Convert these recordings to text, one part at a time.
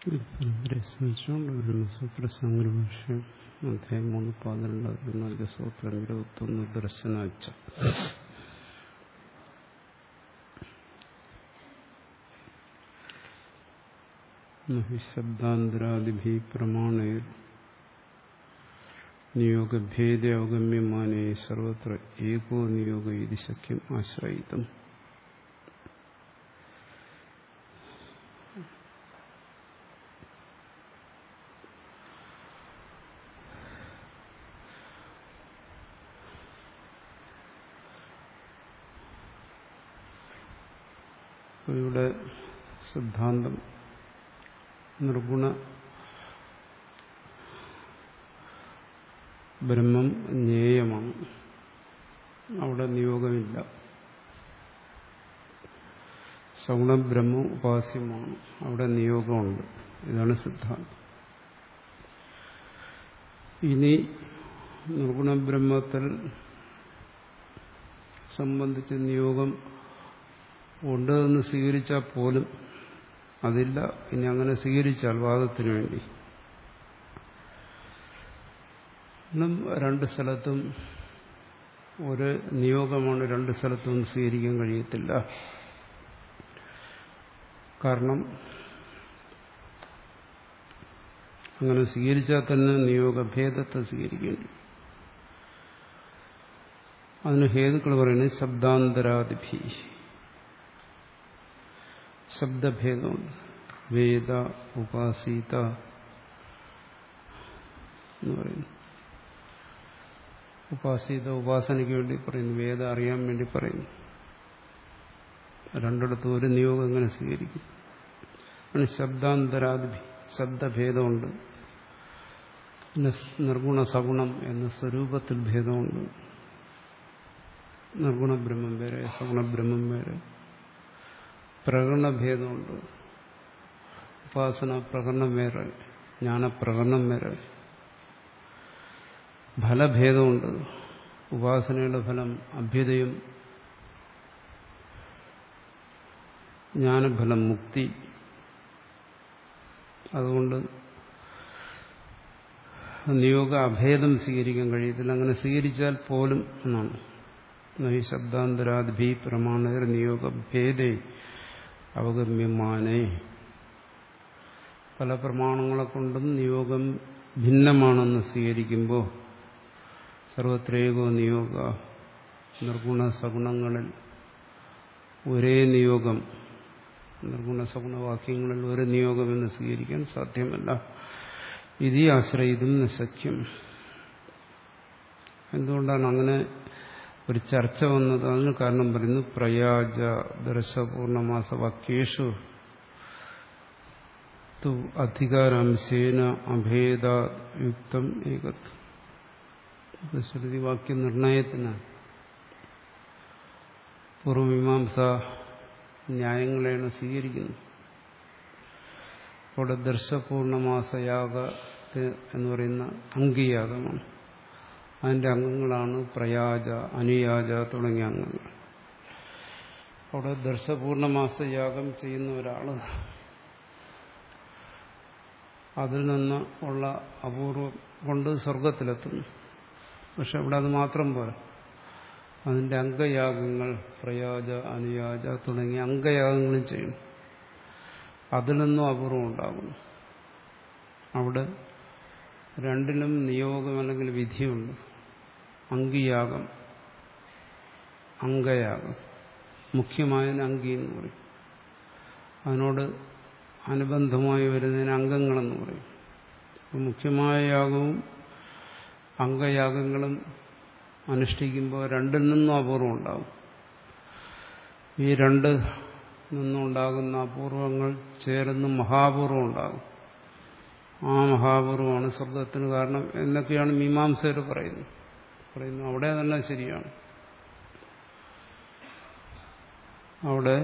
സ്മരിച്ചുകൊണ്ട് ബ്രഹ്മസൂത്ര സംഗ്രഭാഷ്യം അധ്യായം മൂന്ന് പന്ത്രണ്ട് അതിനാല് സൂത്രം ഇരുപത്തൊന്ന് ദർശനാച്ച ശബ്ദാന്തരാദിഭി പ്രമാണേർ നിയോഗഭേദ അവഗമ്യമാനേ സർവത്ര ഏകോ നിയോഗ ഇത് ശക്യം ആശ്രയിതം ഇവിടെ സിദ്ധാന്തം നിർഗുണ ബ്രഹ്മം ജ്ഞേയമാണ് അവിടെ നിയോഗമില്ല സഗുണബ്രഹ്മം ഉപാസ്യമാണ് അവിടെ നിയോഗമുണ്ട് ഇതാണ് സിദ്ധാന്തം ഇനി നിർഗുണബ്രഹ്മത്തിൽ സംബന്ധിച്ച് നിയോഗം ഉണ്ട് എന്ന് സ്വീകരിച്ചാൽ പോലും അതില്ല ഇനി അങ്ങനെ സ്വീകരിച്ചാൽ വാദത്തിന് വേണ്ടി രണ്ട് സ്ഥലത്തും ഒരു നിയോഗമാണ് രണ്ട് സ്ഥലത്തും സ്വീകരിക്കാൻ കഴിയത്തില്ല കാരണം അങ്ങനെ സ്വീകരിച്ചാൽ തന്നെ നിയോഗഭേദത്തെ സ്വീകരിക്കേണ്ടി അതിന് ഹേതുക്കൾ പറയുന്നത് ശബ്ദാന്തരാദിഭി ശബ്ദഭേദമുണ്ട് വേദ ഉപാസീത എന്ന് പറയുന്നു ഉപാസീത ഉപാസനയ്ക്ക് വേണ്ടി പറയുന്നു വേദ അറിയാൻ വേണ്ടി പറയുന്നു രണ്ടിടത്തും ഒരു നിയോഗം എങ്ങനെ സ്വീകരിക്കും അങ്ങനെ ശബ്ദാന്തരാദിഭി ശബ്ദഭേദമുണ്ട് പിന്നെ നിർഗുണ സഗുണം എന്ന സ്വരൂപത്തിൽ ഭേദമുണ്ട് നിർഗുണ ബ്രഹ്മം വേറെ സഗുണ ബ്രഹ്മം വേറെ പ്രകടനഭേദമുണ്ട് ഉപാസന പ്രകടനം വേറെ ജ്ഞാനപ്രകടനം വേറെ ഫലഭേദമുണ്ട് ഉപാസനയുടെ ഫലം അഭ്യുദയം ജ്ഞാനഫലം മുക്തി അതുകൊണ്ട് നിയോഗ അഭേദം സ്വീകരിക്കാൻ കഴിയത്തില്ല അങ്ങനെ സ്വീകരിച്ചാൽ പോലും എന്നാണ് ഈ ശബ്ദാന്തരാദ്ഭി പ്രമാണേർ നിയോഗഭേദേ അവഗമ്യമാനേ പല പ്രമാണങ്ങളെ കൊണ്ടും നിയോഗം ഭിന്നമാണെന്ന് സ്വീകരിക്കുമ്പോൾ സർവത്രേകോ നിയോഗ നിർഗുണ സഗുണങ്ങളിൽ ഒരേ നിയോഗം നിർഗുണ സഗുണ വാക്യങ്ങളിൽ ഒരു നിയോഗമെന്ന് സ്വീകരിക്കാൻ സാധ്യമല്ല ഇതി ആശ്രയിതും നശക്യം എന്തുകൊണ്ടാണ് അങ്ങനെ ഒരു ചർച്ച വന്നത് അതിന് കാരണം പറയുന്നു പ്രയാജ ദർശപൂർണമാസ വാക്യേഷു തു അധികാരാംശേന അഭേദയുക്തം ഏകത്വം ശ്രുതി വാക്യ നിർണയത്തിന് പൂർവമീമാംസ ന്യായങ്ങളെയാണ് സ്വീകരിക്കുന്നത് അവിടെ ദർശപൂർണമാസയാഗ എന്ന് പറയുന്ന അംഗീയാഗമാണ് അതിന്റെ അംഗങ്ങളാണ് പ്രയാജ അനുയാജ തുടങ്ങിയ അംഗങ്ങൾ അവിടെ ദർശപൂർണമാസ യാഗം ചെയ്യുന്ന ഒരാൾ അതിൽ നിന്ന് ഉള്ള അപൂർവം കൊണ്ട് സ്വർഗത്തിലെത്തുന്നു പക്ഷെ അവിടെ അത് മാത്രം പോരാ അതിന്റെ അംഗയാഗങ്ങൾ പ്രയാജ അനുയാജ തുടങ്ങിയ അംഗയാഗങ്ങളും ചെയ്യണം അതിൽ നിന്നും അപൂർവം ഉണ്ടാകുന്നു അവിടെ രണ്ടിലും നിയോഗം അല്ലെങ്കിൽ വിധിയുണ്ട് അങ്കിയാഗം അങ്കയാഗം മുഖ്യമായതിന് അങ്കി എന്ന് പറയും അതിനോട് അനുബന്ധമായി വരുന്നതിന് അംഗങ്ങളെന്ന് പറയും മുഖ്യമായ യാഗവും അംഗയാഗങ്ങളും അനുഷ്ഠിക്കുമ്പോൾ രണ്ടിൽ നിന്നും അപൂർവം ഉണ്ടാകും ഈ രണ്ട് നിന്നുണ്ടാകുന്ന അപൂർവങ്ങൾ ചേർന്ന് മഹാപൂർവം ഉണ്ടാകും ആ മഹാപൂർവമാണ് സ്വർഗത്തിന് കാരണം എന്നൊക്കെയാണ് മീമാംസകർ പറയുന്നത് പറയുന്നു അവിടെ തന്നെ ശരിയാണ് അവിടെ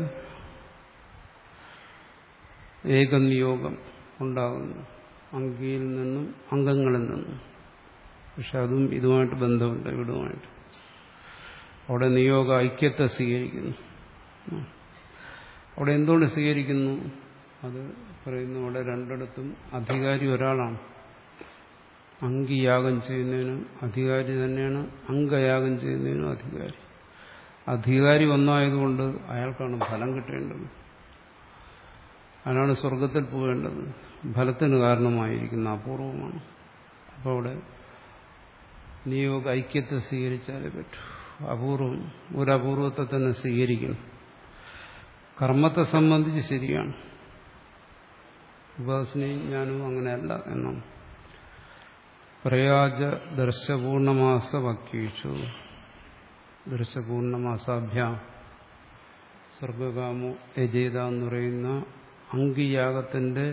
ഏകനിയോഗം ഉണ്ടാകുന്നു അങ്കിയിൽ നിന്നും അംഗങ്ങളിൽ നിന്നും പക്ഷെ അതും ഇതുമായിട്ട് ബന്ധമുണ്ട് ഇവിടുമായിട്ട് അവിടെ നിയോഗ ഐക്യത്തെ സ്വീകരിക്കുന്നു അവിടെ എന്തുകൊണ്ട് സ്വീകരിക്കുന്നു അത് പറയുന്ന ഇവിടെ രണ്ടിടത്തും അധികാരി ഒരാളാണ് അങ്കിയാഗം ചെയ്യുന്നതിനും അധികാരി തന്നെയാണ് അംഗയാഗം ചെയ്യുന്നതിനും അധികാരി അധികാരി ഒന്നായതുകൊണ്ട് അയാൾക്കാണ് ഫലം കിട്ടേണ്ടത് അയാളാണ് സ്വർഗത്തിൽ പോകേണ്ടത് ഫലത്തിന് കാരണമായിരിക്കുന്ന അപൂർവമാണ് അപ്പോൾ അവിടെ നിയോഗ ഐക്യത്തെ സ്വീകരിച്ചാലേ പറ്റൂ അപൂർവം ഒരു അപൂർവത്തെ തന്നെ സ്വീകരിക്കണം കർമ്മത്തെ സംബന്ധിച്ച് ശരിയാണ് ഉപാസനയും ഞാനും അങ്ങനെയല്ല എന്നാണ് പ്രയാജ ദർശപൂർണമാസ വക്യേഷു ദർശപൂർണമാസാഭ്യാം സ്വർഗകാമോ യജേത എന്ന് പറയുന്ന അങ്കിയാഗത്തിന്റെ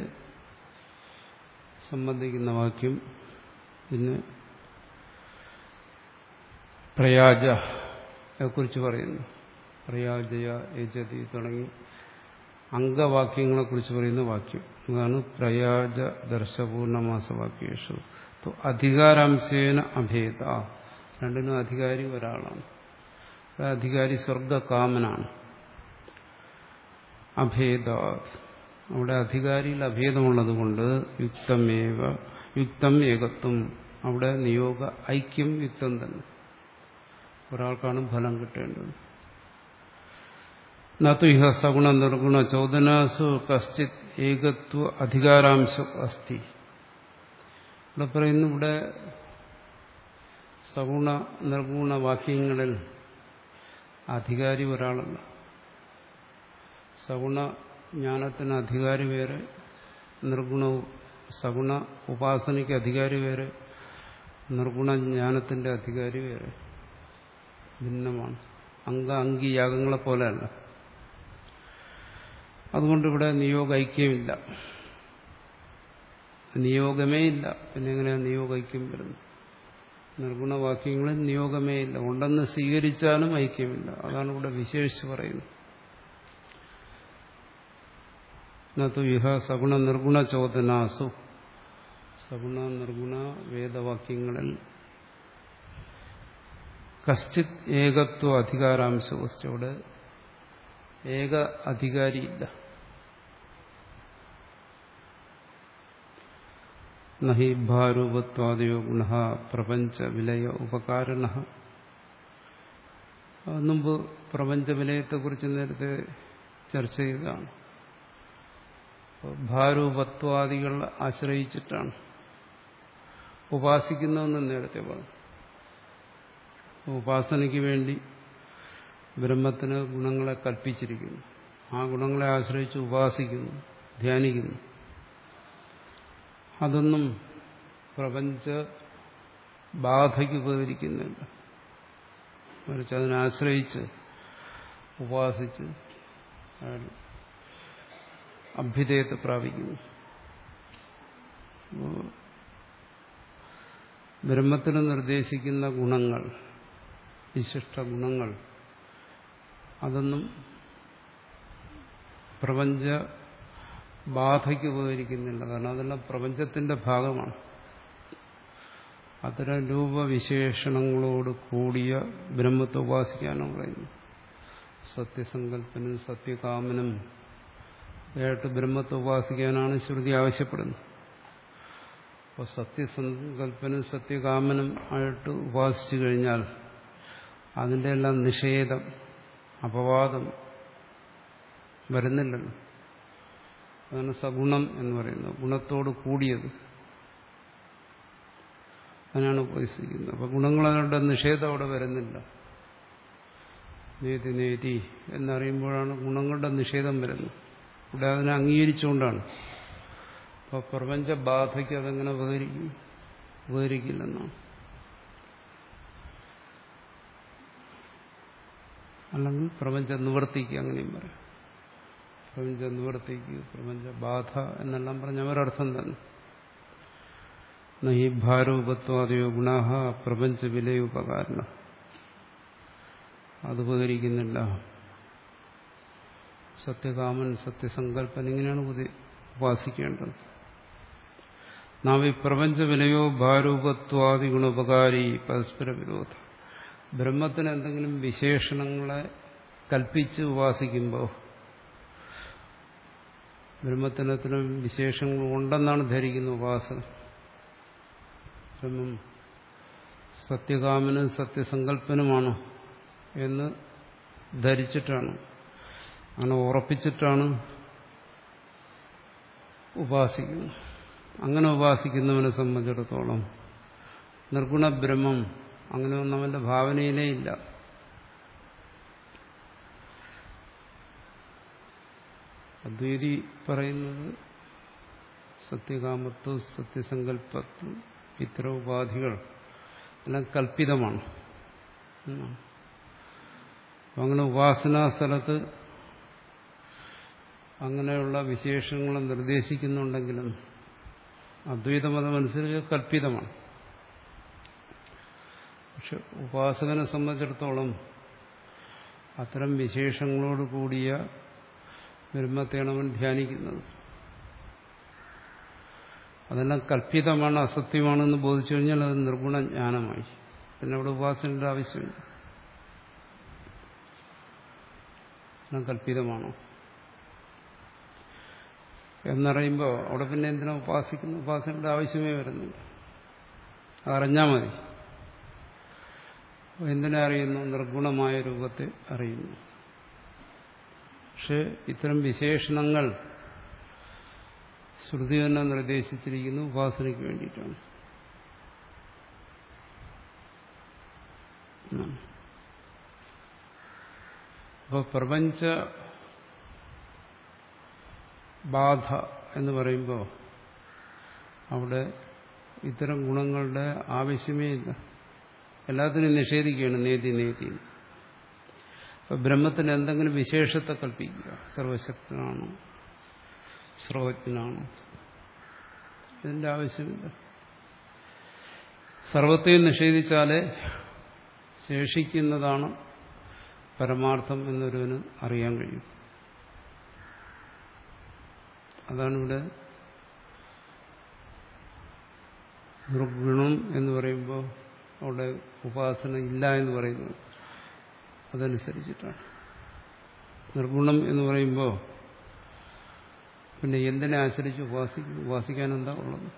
സംബന്ധിക്കുന്ന വാക്യം പിന്നെ പ്രയാജ കുറിച്ച് പറയുന്നു പ്രയാജയ യജതി തുടങ്ങി അംഗവാക്യങ്ങളെക്കുറിച്ച് പറയുന്ന വാക്യം അതാണ് പ്രയാജ ദർശപൂർണമാസവാക്യേഷു അധികാരാംശേന അഭേദ രണ്ടിനും അധികാരി ഒരാളാണ് അധികാരി സ്വർഗകാമനാണ് അഭേദ അവിടെ അധികാരിയിൽ അഭേദമുള്ളത് കൊണ്ട് യുക്തമേവ യുക്തം ഏകത്വം അവിടെ നിയോഗ ഐക്യം യുക്തം തന്നെ ഒരാൾക്കാണ് ഫലം കിട്ടേണ്ടത് നത്തു ഇഹ സഗുണ നിർഗുണ ചോദനാസു കശ്ചിത് ഏകത്വ അധികാരാംശം അസ്തി ഇവിടെ പറയുന്നു ഇവിടെ സഗുണ നിർഗുണ വാക്യങ്ങളിൽ അധികാരി ഒരാളല്ല സഗുണ ജ്ഞാനത്തിന് അധികാരി വേറെ നിർഗുണ സഗുണ ഉപാസനയ്ക്ക് അധികാരി വേറെ നിർഗുണ ജ്ഞാനത്തിന്റെ അധികാരി വേറെ ഭിന്നമാണ് അംഗ അങ്കി യാഗങ്ങളെ പോലെയല്ല അതുകൊണ്ട് ഇവിടെ നിയോഗ ഐക്യമില്ല നിയോഗമേ ഇല്ല പിന്നെ എങ്ങനെയാണ് നിയോഗ ഐക്യം വരുന്നത് നിർഗുണവാക്യങ്ങളിൽ നിയോഗമേ ഇല്ല ഉണ്ടെന്ന് സ്വീകരിച്ചാലും ഐക്യമില്ല അതാണ് ഇവിടെ വിശേഷിച്ച് പറയുന്നത് നത്തു ഇഹ സഗുണ നിർഗുണ ചോദനാസു സഗുണ നിർഗുണ വേദവാക്യങ്ങളിൽ കശ്ചിത് ഏകത്വ അധികാരാംശവസ്തു അവിടെ ഏക അധികാരിയില്ല നഹി ഭാരൂപത്വാദയോ ഗുണ പ്രപഞ്ച വിലയ ഉപകാരണ മുമ്പ് പ്രപഞ്ച വിലയത്തെക്കുറിച്ച് നേരത്തെ ചർച്ച ചെയ്തതാണ് ഭാരൂപത്വാദികൾ ആശ്രയിച്ചിട്ടാണ് ഉപാസിക്കുന്നതെന്ന് നേരത്തെ പറഞ്ഞു ഉപാസനയ്ക്ക് വേണ്ടി ബ്രഹ്മത്തിന് ഗുണങ്ങളെ കൽപ്പിച്ചിരിക്കുന്നു ആ ഗുണങ്ങളെ ആശ്രയിച്ച് ഉപാസിക്കുന്നു ധ്യാനിക്കുന്നു അതൊന്നും പ്രപഞ്ച ബാധയ്ക്ക് ഉപകരിക്കുന്നില്ല മറിച്ച് അതിനാശ്രയിച്ച് ഉപാസിച്ച് അയാൾ അഭ്യുദയത്തെ പ്രാപിക്കുന്നു ബ്രഹ്മത്തിന് നിർദ്ദേശിക്കുന്ന ഗുണങ്ങൾ വിശിഷ്ട ഗുണങ്ങൾ അതൊന്നും പ്രപഞ്ച ബാധയ്ക്ക് ഉപകരിക്കുന്നില്ല കാരണം അതെല്ലാം പ്രപഞ്ചത്തിന്റെ ഭാഗമാണ് അത്തരം രൂപവിശേഷണങ്ങളോട് കൂടിയ ബ്രഹ്മത്തെ ഉപാസിക്കാനാണ് പറയുന്നത് സത്യസങ്കല്പനും സത്യകാമനും ആയിട്ട് ബ്രഹ്മത്തെ ഉപാസിക്കാനാണ് ശ്രുതി ആവശ്യപ്പെടുന്നത് അപ്പോൾ സത്യസങ്കല്പനും സത്യകാമനും ആയിട്ട് ഉപാസിച്ചു കഴിഞ്ഞാൽ അതിൻ്റെ എല്ലാം നിഷേധം അപവാദം വരുന്നില്ലല്ലോ അതാണ് സഗുണം എന്ന് പറയുന്നത് ഗുണത്തോട് കൂടിയത് അതിനാണ് ഉപയോഗിച്ചിരിക്കുന്നത് അപ്പൊ ഗുണങ്ങളുടെ നിഷേധം അവിടെ വരുന്നില്ല നേതി നേതി എന്നറിയുമ്പോഴാണ് ഗുണങ്ങളുടെ നിഷേധം വരുന്നത് ഇവിടെ അതിനെ അംഗീകരിച്ചുകൊണ്ടാണ് അപ്പോൾ പ്രപഞ്ച ബാധയ്ക്ക് അതെങ്ങനെ ഉപകരിക്കും ഉപകരിക്കില്ലെന്നാണ് അല്ലെങ്കിൽ പ്രപഞ്ച നിവർത്തിക്ക് അങ്ങനെയും പറയാം പ്രപഞ്ച നിവർത്തിക്ക് പ്രപഞ്ച ബാധ എന്നെല്ലാം പറഞ്ഞ ഒരർത്ഥം തന്നെ നഹി ഭാരൂപത്വാദയോ ഗുണാഹ പ്രപഞ്ച വിലയുപകാരണ അത് ഉപകരിക്കുന്നില്ല സത്യകാമൻ സത്യസങ്കല്പൻ ഇങ്ങനെയാണ് ഉപാസിക്കേണ്ടത് നാം ഈ പ്രപഞ്ച വിലയോ ഭാരൂപത്വാദി ഗുണോപകാരി പരസ്പര വിരോധം ബ്രഹ്മത്തിന് എന്തെങ്കിലും വിശേഷണങ്ങളെ കൽപ്പിച്ച് ഉപാസിക്കുമ്പോൾ ബ്രഹ്മത്തിനത്തിനും വിശേഷങ്ങൾ ഉണ്ടെന്നാണ് ധരിക്കുന്നത് ഉപാസന ബ്രഹ്മം സത്യകാമനും സത്യസങ്കല്പനുമാണ് എന്ന് ധരിച്ചിട്ടാണ് അങ്ങനെ ഉറപ്പിച്ചിട്ടാണ് ഉപാസിക്കുന്നത് അങ്ങനെ ഉപാസിക്കുന്നവനെ സംബന്ധിച്ചിടത്തോളം നിർഗുണ ബ്രഹ്മം അങ്ങനെ ഒന്നും അവന്റെ ഭാവനയിലേ ഇല്ല അദ്വൈതി പറയുന്നത് സത്യകാമത്വം സത്യസങ്കല്പത്വം ഇത്തരം ഉപാധികൾ എല്ലാം കൽപ്പിതമാണ് എന്നാണ്. അപ്പൊ അങ്ങനെ ഉപാസനാ സ്ഥലത്ത് അങ്ങനെയുള്ള വിശേഷങ്ങൾ നിർദ്ദേശിക്കുന്നുണ്ടെങ്കിലും അദ്വൈതമതമനുസരിച്ച് കൽപ്പിതമാണ് പക്ഷെ ഉപാസകനെ സംബന്ധിച്ചിടത്തോളം അത്തരം വിശേഷങ്ങളോട് കൂടിയ ബ്രഹ്മത്തെയാണ് അവൻ ധ്യാനിക്കുന്നത് അതെല്ലാം കൽപ്പിതമാണ് അസത്യമാണെന്ന് ബോധിച്ചു കഴിഞ്ഞാൽ അത് നിർഗുണ ജ്ഞാനമായി പിന്നെ അവിടെ ഉപാസനയുടെ ആവശ്യമില്ല എല്ലാം കൽപ്പിതമാണോ എന്നറിയുമ്പോൾ അവിടെ പിന്നെ എന്തിനാ ഉപാസിക്കുന്ന ഉപാസനയുടെ ആവശ്യമേ വരുന്നില്ല അതറിഞ്ഞാൽ മതി എന്തിനെ അറിയുന്നു നിർഗുണമായ രൂപത്തെ അറിയുന്നു പക്ഷെ ഇത്തരം വിശേഷണങ്ങൾ ശ്രുതി തന്നെ നിർദ്ദേശിച്ചിരിക്കുന്നു ഉപാസനയ്ക്ക് വേണ്ടിയിട്ടാണ് അപ്പോൾ പ്രപഞ്ച ബാധ എന്ന് പറയുമ്പോൾ അവിടെ ഇത്തരം ഗുണങ്ങളുടെ ആവശ്യമേ ഇല്ല എല്ലാത്തിനും നിഷേധിക്കുകയാണ് നേതി നേതി അപ്പൊ ബ്രഹ്മത്തിന് എന്തെങ്കിലും വിശേഷത്തെ കൽപ്പിക്കുക സർവശക്തനാണ് സർവജ്ഞനാണ് ഇതിന്റെ ആവശ്യമില്ല സർവത്തെയും നിഷേധിച്ചാലേ ശേഷിക്കുന്നതാണ് പരമാർത്ഥം എന്നൊരുവന് അറിയാൻ കഴിയും അതാണ് ഇവിടെ നിർഗുണം എന്ന് പറയുമ്പോൾ അവിടെ ഉപാസന ഇല്ല എന്ന് പറയുന്നത് അതനുസരിച്ചിട്ടാണ് നിർഗുണം എന്ന് പറയുമ്പോൾ പിന്നെ എന്തിനെ ആശ്രയിച്ച് ഉപാസിക്കും ഉപാസിക്കാൻ എന്താ ഉള്ളത്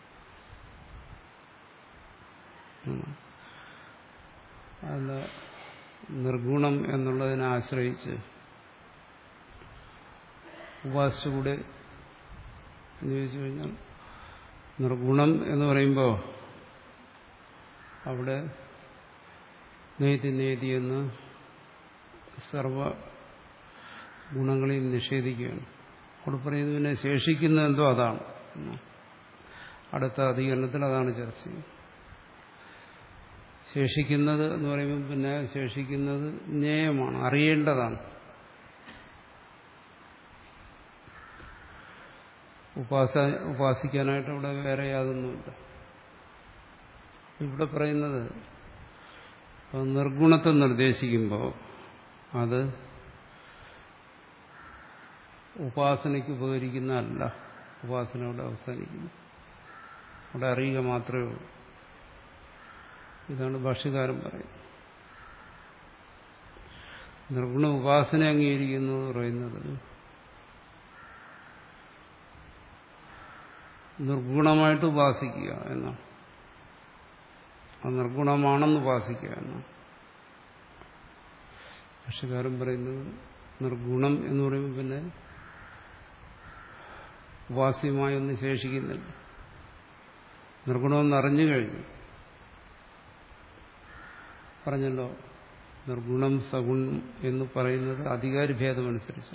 അല്ല നിർഗുണം എന്നുള്ളതിനെ ആശ്രയിച്ച് ഉപാസിച്ചുകൂടെ എന്ന് ചോദിച്ചു കഴിഞ്ഞാൽ നിർഗുണം എന്ന് പറയുമ്പോൾ അവിടെ നേതി നേതി എന്ന് സർവ ഗുണങ്ങളെയും നിഷേധിക്കുകയാണ് അവിടെ പറയുന്നത് പിന്നെ ശേഷിക്കുന്ന എന്തോ അതാണ് അടുത്ത അധികരണത്തിൽ അതാണ് ചർച്ച ചെയ്യുന്നത് ശേഷിക്കുന്നത് എന്ന് പറയുമ്പോൾ പിന്നെ ശേഷിക്കുന്നത് ജ്ഞേയമാണ് അറിയേണ്ടതാണ് ഉപാസ ഉപാസിക്കാനായിട്ട് അവിടെ വേറെ യാതൊന്നുമില്ല ഇവിടെ പറയുന്നത് നിർഗുണത്തെ നിർദ്ദേശിക്കുമ്പോൾ അത് ഉപാസനയ്ക്ക് ഉപകരിക്കുന്നതല്ല ഉപാസന അവിടെ അവസാനിക്കുന്നു അവിടെ അറിയുക മാത്രമേ ഉള്ളൂ ഇതാണ് ഭാഷ്യകാരൻ പറയുന്നത് നിർഗുണ ഉപാസന അംഗീകരിക്കുന്നു എന്ന് പറയുന്നത് നിർഗുണമായിട്ട് ഉപാസിക്കുക എന്നാണ് അത് നിർഗുണമാണെന്ന് ഉപാസിക്കുക എന്നാണ് ഭാഷകാരൻ പറയുന്നത് നിർഗുണം എന്ന് പറയുമ്പോൾ പിന്നെ ഉപാസ്യമായി ഒന്നും ശേഷിക്കുന്നില്ല നിർഗുണമെന്ന് അറിഞ്ഞു കഴിഞ്ഞു പറഞ്ഞല്ലോ നിർഗുണം സഗുണം എന്ന് പറയുന്നത് അധികാരി ഭേദമനുസരിച്ച്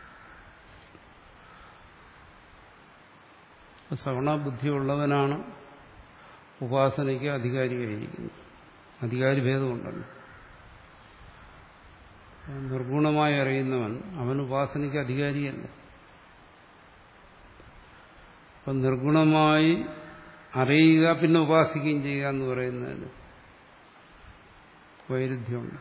സഗുണബുദ്ധിയുള്ളവനാണ് ഉപാസനയ്ക്ക് അധികാരിയായിരിക്കുന്നത് അധികാരി ഭേദമുണ്ടല്ലോ നിർഗുണമായി അറിയുന്നവൻ അവൻ ഉപാസനയ്ക്ക് അധികാരിയല്ല അപ്പം നിർഗുണമായി അറിയുക പിന്നെ ഉപാസിക്കുകയും ചെയ്യുക എന്ന് പറയുന്നതിന് വൈരുദ്ധ്യമുണ്ട്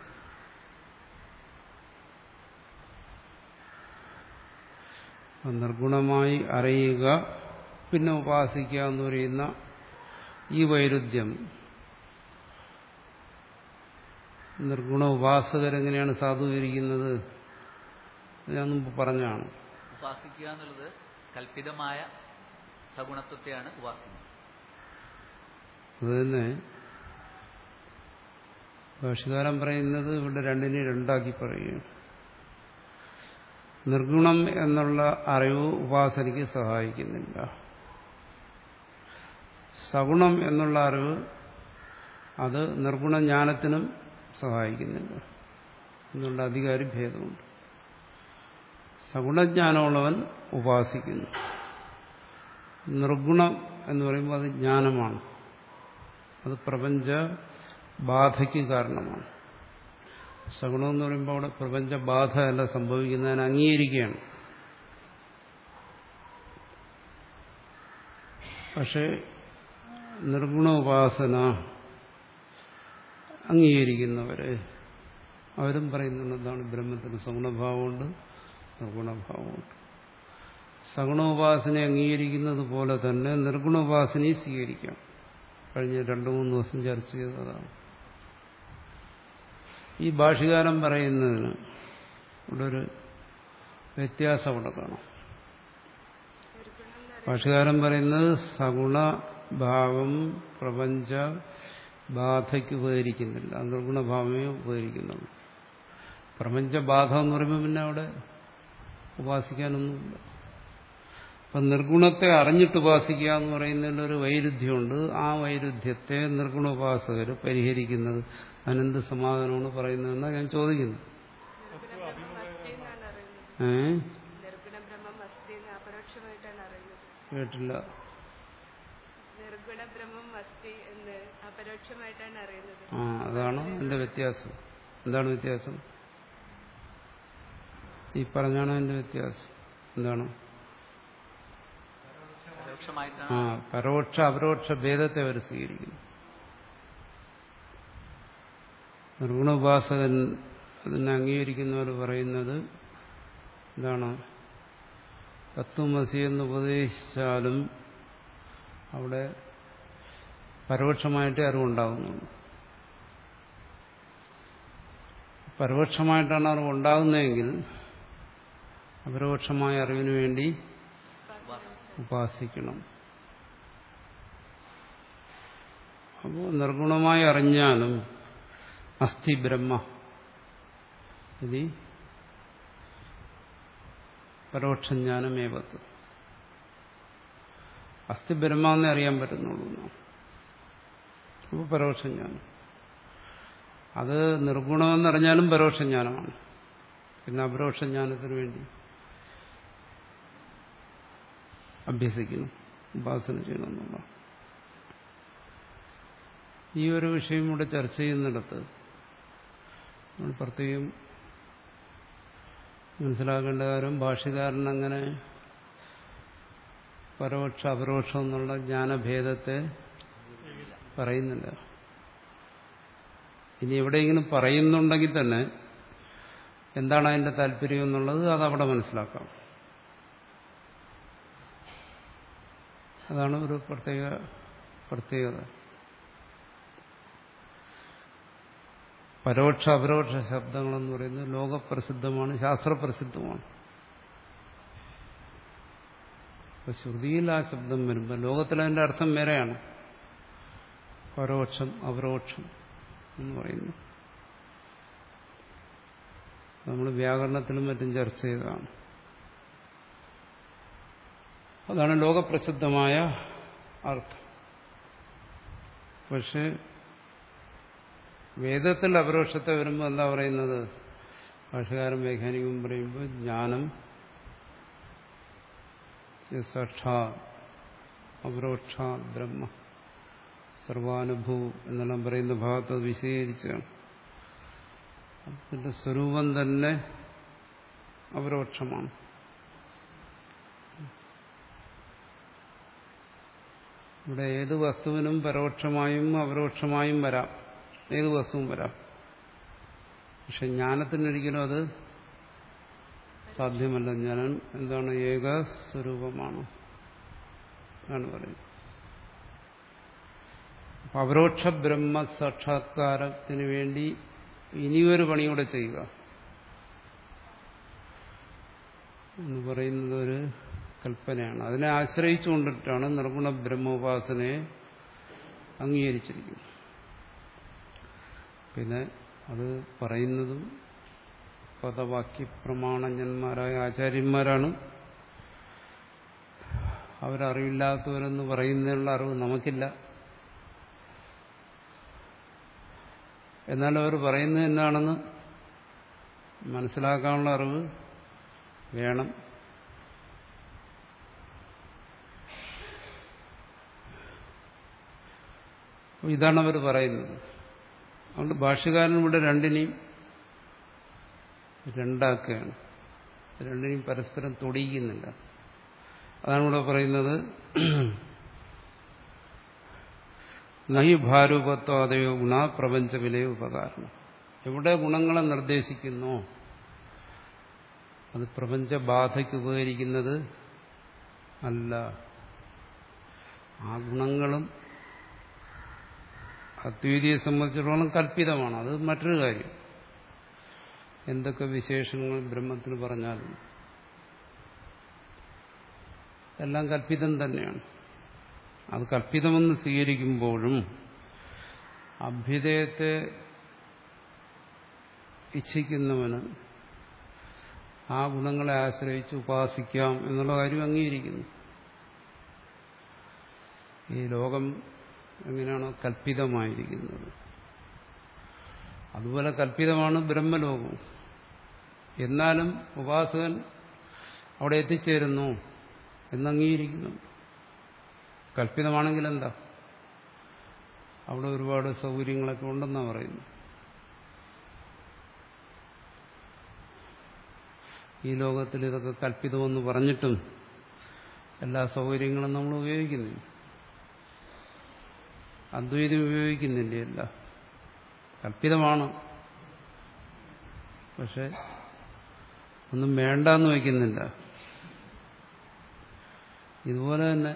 നിർഗുണമായി അറിയുക പിന്നെ ഉപാസിക്കുക എന്ന് പറയുന്ന ഈ വൈരുദ്ധ്യം നിർഗുണ ഉപാസകരെങ്ങനെയാണ് സാധൂകരിക്കുന്നത് ഞാൻ മുമ്പ് പറഞ്ഞാണ് ഉപാസിക്കുക എന്നുള്ളത് കൽപ്പിതമായ സഗുണത്വത്തെയാണ് ഉപാസിക്കുന്നത് അത് തന്നെ ഭാഷകാരൻ പറയുന്നത് ഇവിടെ രണ്ടിനെ രണ്ടാക്കി പറയുകയാണ് നിർഗുണം എന്നുള്ള അറിവ് ഉപാസനയ്ക്ക് സഹായിക്കുന്നില്ല സഗുണം എന്നുള്ള അറിവ് അത് നിർഗുണ ജ്ഞാനത്തിനും സഹായിക്കുന്നില്ല എന്നുള്ള അധികാരി ഭേദമുണ്ട് സഗുണജ്ഞാനമുള്ളവൻ ഉപാസിക്കുന്നു നിർഗുണം എന്ന് പറയുമ്പോൾ അത് ജ്ഞാനമാണ് അത് പ്രപഞ്ച ബാധയ്ക്ക് കാരണമാണ് സഗുണം എന്ന് പറയുമ്പോൾ അവിടെ പ്രപഞ്ച ബാധ അല്ല സംഭവിക്കുന്നതിന് അംഗീകരിക്കുകയാണ് പക്ഷേ നിർഗുണ ഉപാസന അംഗീകരിക്കുന്നവരെ അവരും പറയുന്നുണ്ട് എന്താണ് ബ്രഹ്മത്തിന് സഗുണഭാവമുണ്ട് നിർഗുണഭാവമുണ്ട് സഗുണോപാസനയെ അംഗീകരിക്കുന്നത് പോലെ തന്നെ നിർഗുണോപാസനയെ സ്വീകരിക്കാം കഴിഞ്ഞ രണ്ടു മൂന്ന് ദിവസം ചർച്ച ചെയ്തതാണ് ഈ ഭാഷകാരം പറയുന്നതിന് ഇവിടെ ഒരു വ്യത്യാസം അവിടെ കാണാം ഭാഷകാരൻ പറയുന്നത് സഗുണഭാവം പ്രപഞ്ച ബാധയ്ക്ക് ഉപകരിക്കുന്നില്ല നിർഗുണഭാവമേ ഉപകരിക്കുന്നുള്ളൂ പ്രപഞ്ചബാധ എന്ന് പറയുമ്പോൾ പിന്നെ അവിടെ ഉപാസിക്കാനൊന്നുമില്ല അപ്പം നിർഗുണത്തെ അറിഞ്ഞിട്ട് ഉപാസിക്കുക എന്ന് പറയുന്നതിലൊരു വൈരുദ്ധ്യമുണ്ട് ആ വൈരുദ്ധ്യത്തെ നിർഗുണോപാസകർ പരിഹരിക്കുന്നത് അനന്ത് സമാധാനമാണ് പറയുന്നതെന്നാണ് ഞാൻ ചോദിക്കുന്നത് ഏ നിർഗുണ ബ്രഹ്മം അസ്തി എന്ന് അപരോക്ഷമായിട്ടാണ് അറിയുന്നത് കേട്ടില്ല നിർഗുണ ബ്രഹ്മം അസ്തി എന്ന് അപരോക്ഷമായിട്ടാണ് അറിയുന്നത് ആ അതാണ് എന്റെ വ്യത്യാസം എന്താണ് വ്യത്യാസം ഈ പറഞ്ഞാണ് എന്റെ വ്യത്യാസം എന്താണ് പരോക്ഷമായിട്ടാണ് ആ പരോക്ഷ അപരോക്ഷ ഭേദത്തെ അവർ സ്വീകരിക്കുന്നു നിർഗുണോപാസകൻ അതിനെ അംഗീകരിക്കുന്നവർ പറയുന്നത് എന്താണ് തത്വമസി എന്ന് ഉപദേശിച്ചാലും അവിടെ പരോക്ഷമായിട്ടേ അറിവുണ്ടാകുന്നുള്ളൂ പരോക്ഷമായിട്ടാണ് അറിവ് ഉണ്ടാകുന്നതെങ്കിൽ അപരോക്ഷമായ അറിവിന് വേണ്ടി ഉപാസിക്കണം അപ്പോൾ നിർഗുണമായി അറിഞ്ഞാലും അസ്ഥി ബ്രഹ്മ ഇത് പരോക്ഷജ്ഞാനമേവത്ത് അസ്ഥി ബ്രഹ്മ എന്നേ അറിയാൻ പറ്റുന്നുള്ളൂ എന്നാണ്. അപ്പോൾ പരോക്ഷജ്ഞാനം അത് നിർഗുണമെന്നറിഞ്ഞാലും പരോക്ഷജ്ഞാനമാണ് പിന്നെ അപരോക്ഷജ്ഞാനത്തിന് വേണ്ടി അഭ്യസിക്കണം ഉപാസന ചെയ്യണമെന്നുള്ള ഈ ഒരു വിഷയം ഇവിടെ ചർച്ച ചെയ്യുന്നിടത്ത് നമ്മൾ പ്രത്യേകം മനസ്സിലാക്കേണ്ട കാര്യം ഭാഷ്യകാരൻ അങ്ങനെ പരോക്ഷ അപരോക്ഷം എന്നുള്ള ജ്ഞാനഭേദത്തെ പറയുന്നില്ല ഇനി എവിടെയെങ്കിലും പറയുന്നുണ്ടെങ്കിൽ തന്നെ എന്താണ് അതിന്റെ താല്പര്യം എന്നുള്ളത് അത് അവിടെ മനസ്സിലാക്കാം അതാണ് ഒരു പ്രത്യേക പ്രത്യേകത പരോക്ഷ അപരോക്ഷ ശബ്ദങ്ങളെന്ന് പറയുന്നത് ലോകപ്രസിദ്ധമാണ് ശാസ്ത്രപ്രസിദ്ധമാണ് അപ്പൊ ശ്രുതിയിൽ ആ ശബ്ദം വരുമ്പോൾ ലോകത്തിൽ അതിന്റെ അർത്ഥം വേറെയാണ് പരോക്ഷം അപരോക്ഷം എന്ന് പറയുന്നു നമ്മൾ വ്യാകരണത്തിലും മറ്റും ചർച്ച ചെയ്തതാണ് അതാണ് ലോകപ്രസിദ്ധമായ അർത്ഥം പക്ഷെ വേദത്തിൽ അപരോക്ഷത്തെ വരുമ്പോൾ എന്താ പറയുന്നത് ഭാഷകാരൻ വൈജ്ഞാനികം പറയുമ്പോൾ ജ്ഞാനം സക്ഷാ അപരോക്ഷ ബ്രഹ്മ സർവാനുഭൂ എന്നെല്ലാം പറയുന്ന ഭാഗത്ത് അത് വിശദീകരിച്ചാണ് അതിന്റെ സ്വരൂപം തന്നെ അപരോക്ഷമാണ് ഇവിടെ ഏത് വസ്തുവിനും പരോക്ഷമായും അപരോക്ഷമായും വരാം ഏത് വസ്തുവും വരാം പക്ഷെ ജ്ഞാനത്തിനൊരിക്കലും അത് സാധ്യമല്ല ജ്ഞാനം എന്താണ് ഏക സ്വരൂപമാണ് ആണ് പറയുന്നത് അപ്പൊ അപരോക്ഷ ബ്രഹ്മ സാക്ഷാത്കാരത്തിന് വേണ്ടി ഇനിയൊരു പണിയൂടെ ചെയ്യുക എന്ന് പറയുന്നത് ഒരു കൽപ്പനയാണ് അതിനെ ആശ്രയിച്ചുകൊണ്ടിട്ടാണ് നിർഗുണ ബ്രഹ്മോപാസനയെ അംഗീകരിച്ചിരിക്കുന്നത് പിന്നെ അത് പറയുന്നതും പദവാക്യ പ്രമാണജ്ഞന്മാരായ ആചാര്യന്മാരാണ് അവരറിവില്ലാത്തവരെന്ന് പറയുന്നതിനുള്ള അറിവ് നമുക്കില്ല എന്നാൽ അവർ പറയുന്നത് എന്താണെന്ന് മനസ്സിലാക്കാനുള്ള അറിവ് വേണം അപ്പോൾ ഇതാണ് അവർ പറയുന്നത് അതുകൊണ്ട് ഭാഷ്യകാരൻ ഇവിടെ രണ്ടിനെയും രണ്ടാക്കുകയാണ് രണ്ടിനെയും പരസ്പരം തൊടിയിക്കുന്നില്ല അതാണ് ഇവിടെ പറയുന്നത് നഹി ഭാരൂപത്വാദയോ ഗുണ പ്രപഞ്ചവിലയോ ഉപകാരണം എവിടെ ഗുണങ്ങളെ നിർദ്ദേശിക്കുന്നോ അത് പ്രപഞ്ചബാധയ്ക്ക് ഉപകരിക്കുന്നത് അല്ല ആ ഗുണങ്ങളും അദ്വൈതിയെ സംബന്ധിച്ചിടത്തോളം കല്പിതമാണ് അത് മറ്റൊരു കാര്യം എന്തൊക്കെ വിശേഷങ്ങൾ ബ്രഹ്മത്തിന് പറഞ്ഞാലും എല്ലാം കല്പിതം തന്നെയാണ് അത് കല്പിതമെന്ന് സ്വീകരിക്കുമ്പോഴും അഭ്യുദയത്തെ ഇച്ഛിക്കുന്നവന് ആ ഗുണങ്ങളെ ആശ്രയിച്ച് ഉപാസിക്കാം എന്നുള്ള കാര്യം അംഗീകരിക്കുന്നു ഈ ലോകം എങ്ങനെയാണോ കല്പിതമായിരിക്കുന്നത് അതുപോലെ കല്പിതമാണ് ബ്രഹ്മലോകം എന്നാലും ഉപാസകൻ അവിടെ എത്തിച്ചേരുന്നു എന്നംഗീകരിക്കുന്നു കല്പിതമാണെങ്കിൽ എന്താ അവിടെ ഒരുപാട് സൗകര്യങ്ങളൊക്കെ ഉണ്ടെന്നാണ് പറയുന്നു ഈ ലോകത്തിൽ ഇതൊക്കെ കല്പിതമെന്ന് പറഞ്ഞിട്ടും എല്ലാ സൗകര്യങ്ങളും നമ്മൾ ഉപയോഗിക്കുന്നില്ല അദ്വൈതം ഉപയോഗിക്കുന്നില്ല എല്ലാം കല്പിതമാണ് പക്ഷെ ഒന്നും വേണ്ടെന്ന് വയ്ക്കുന്നില്ല ഇതുപോലെ തന്നെ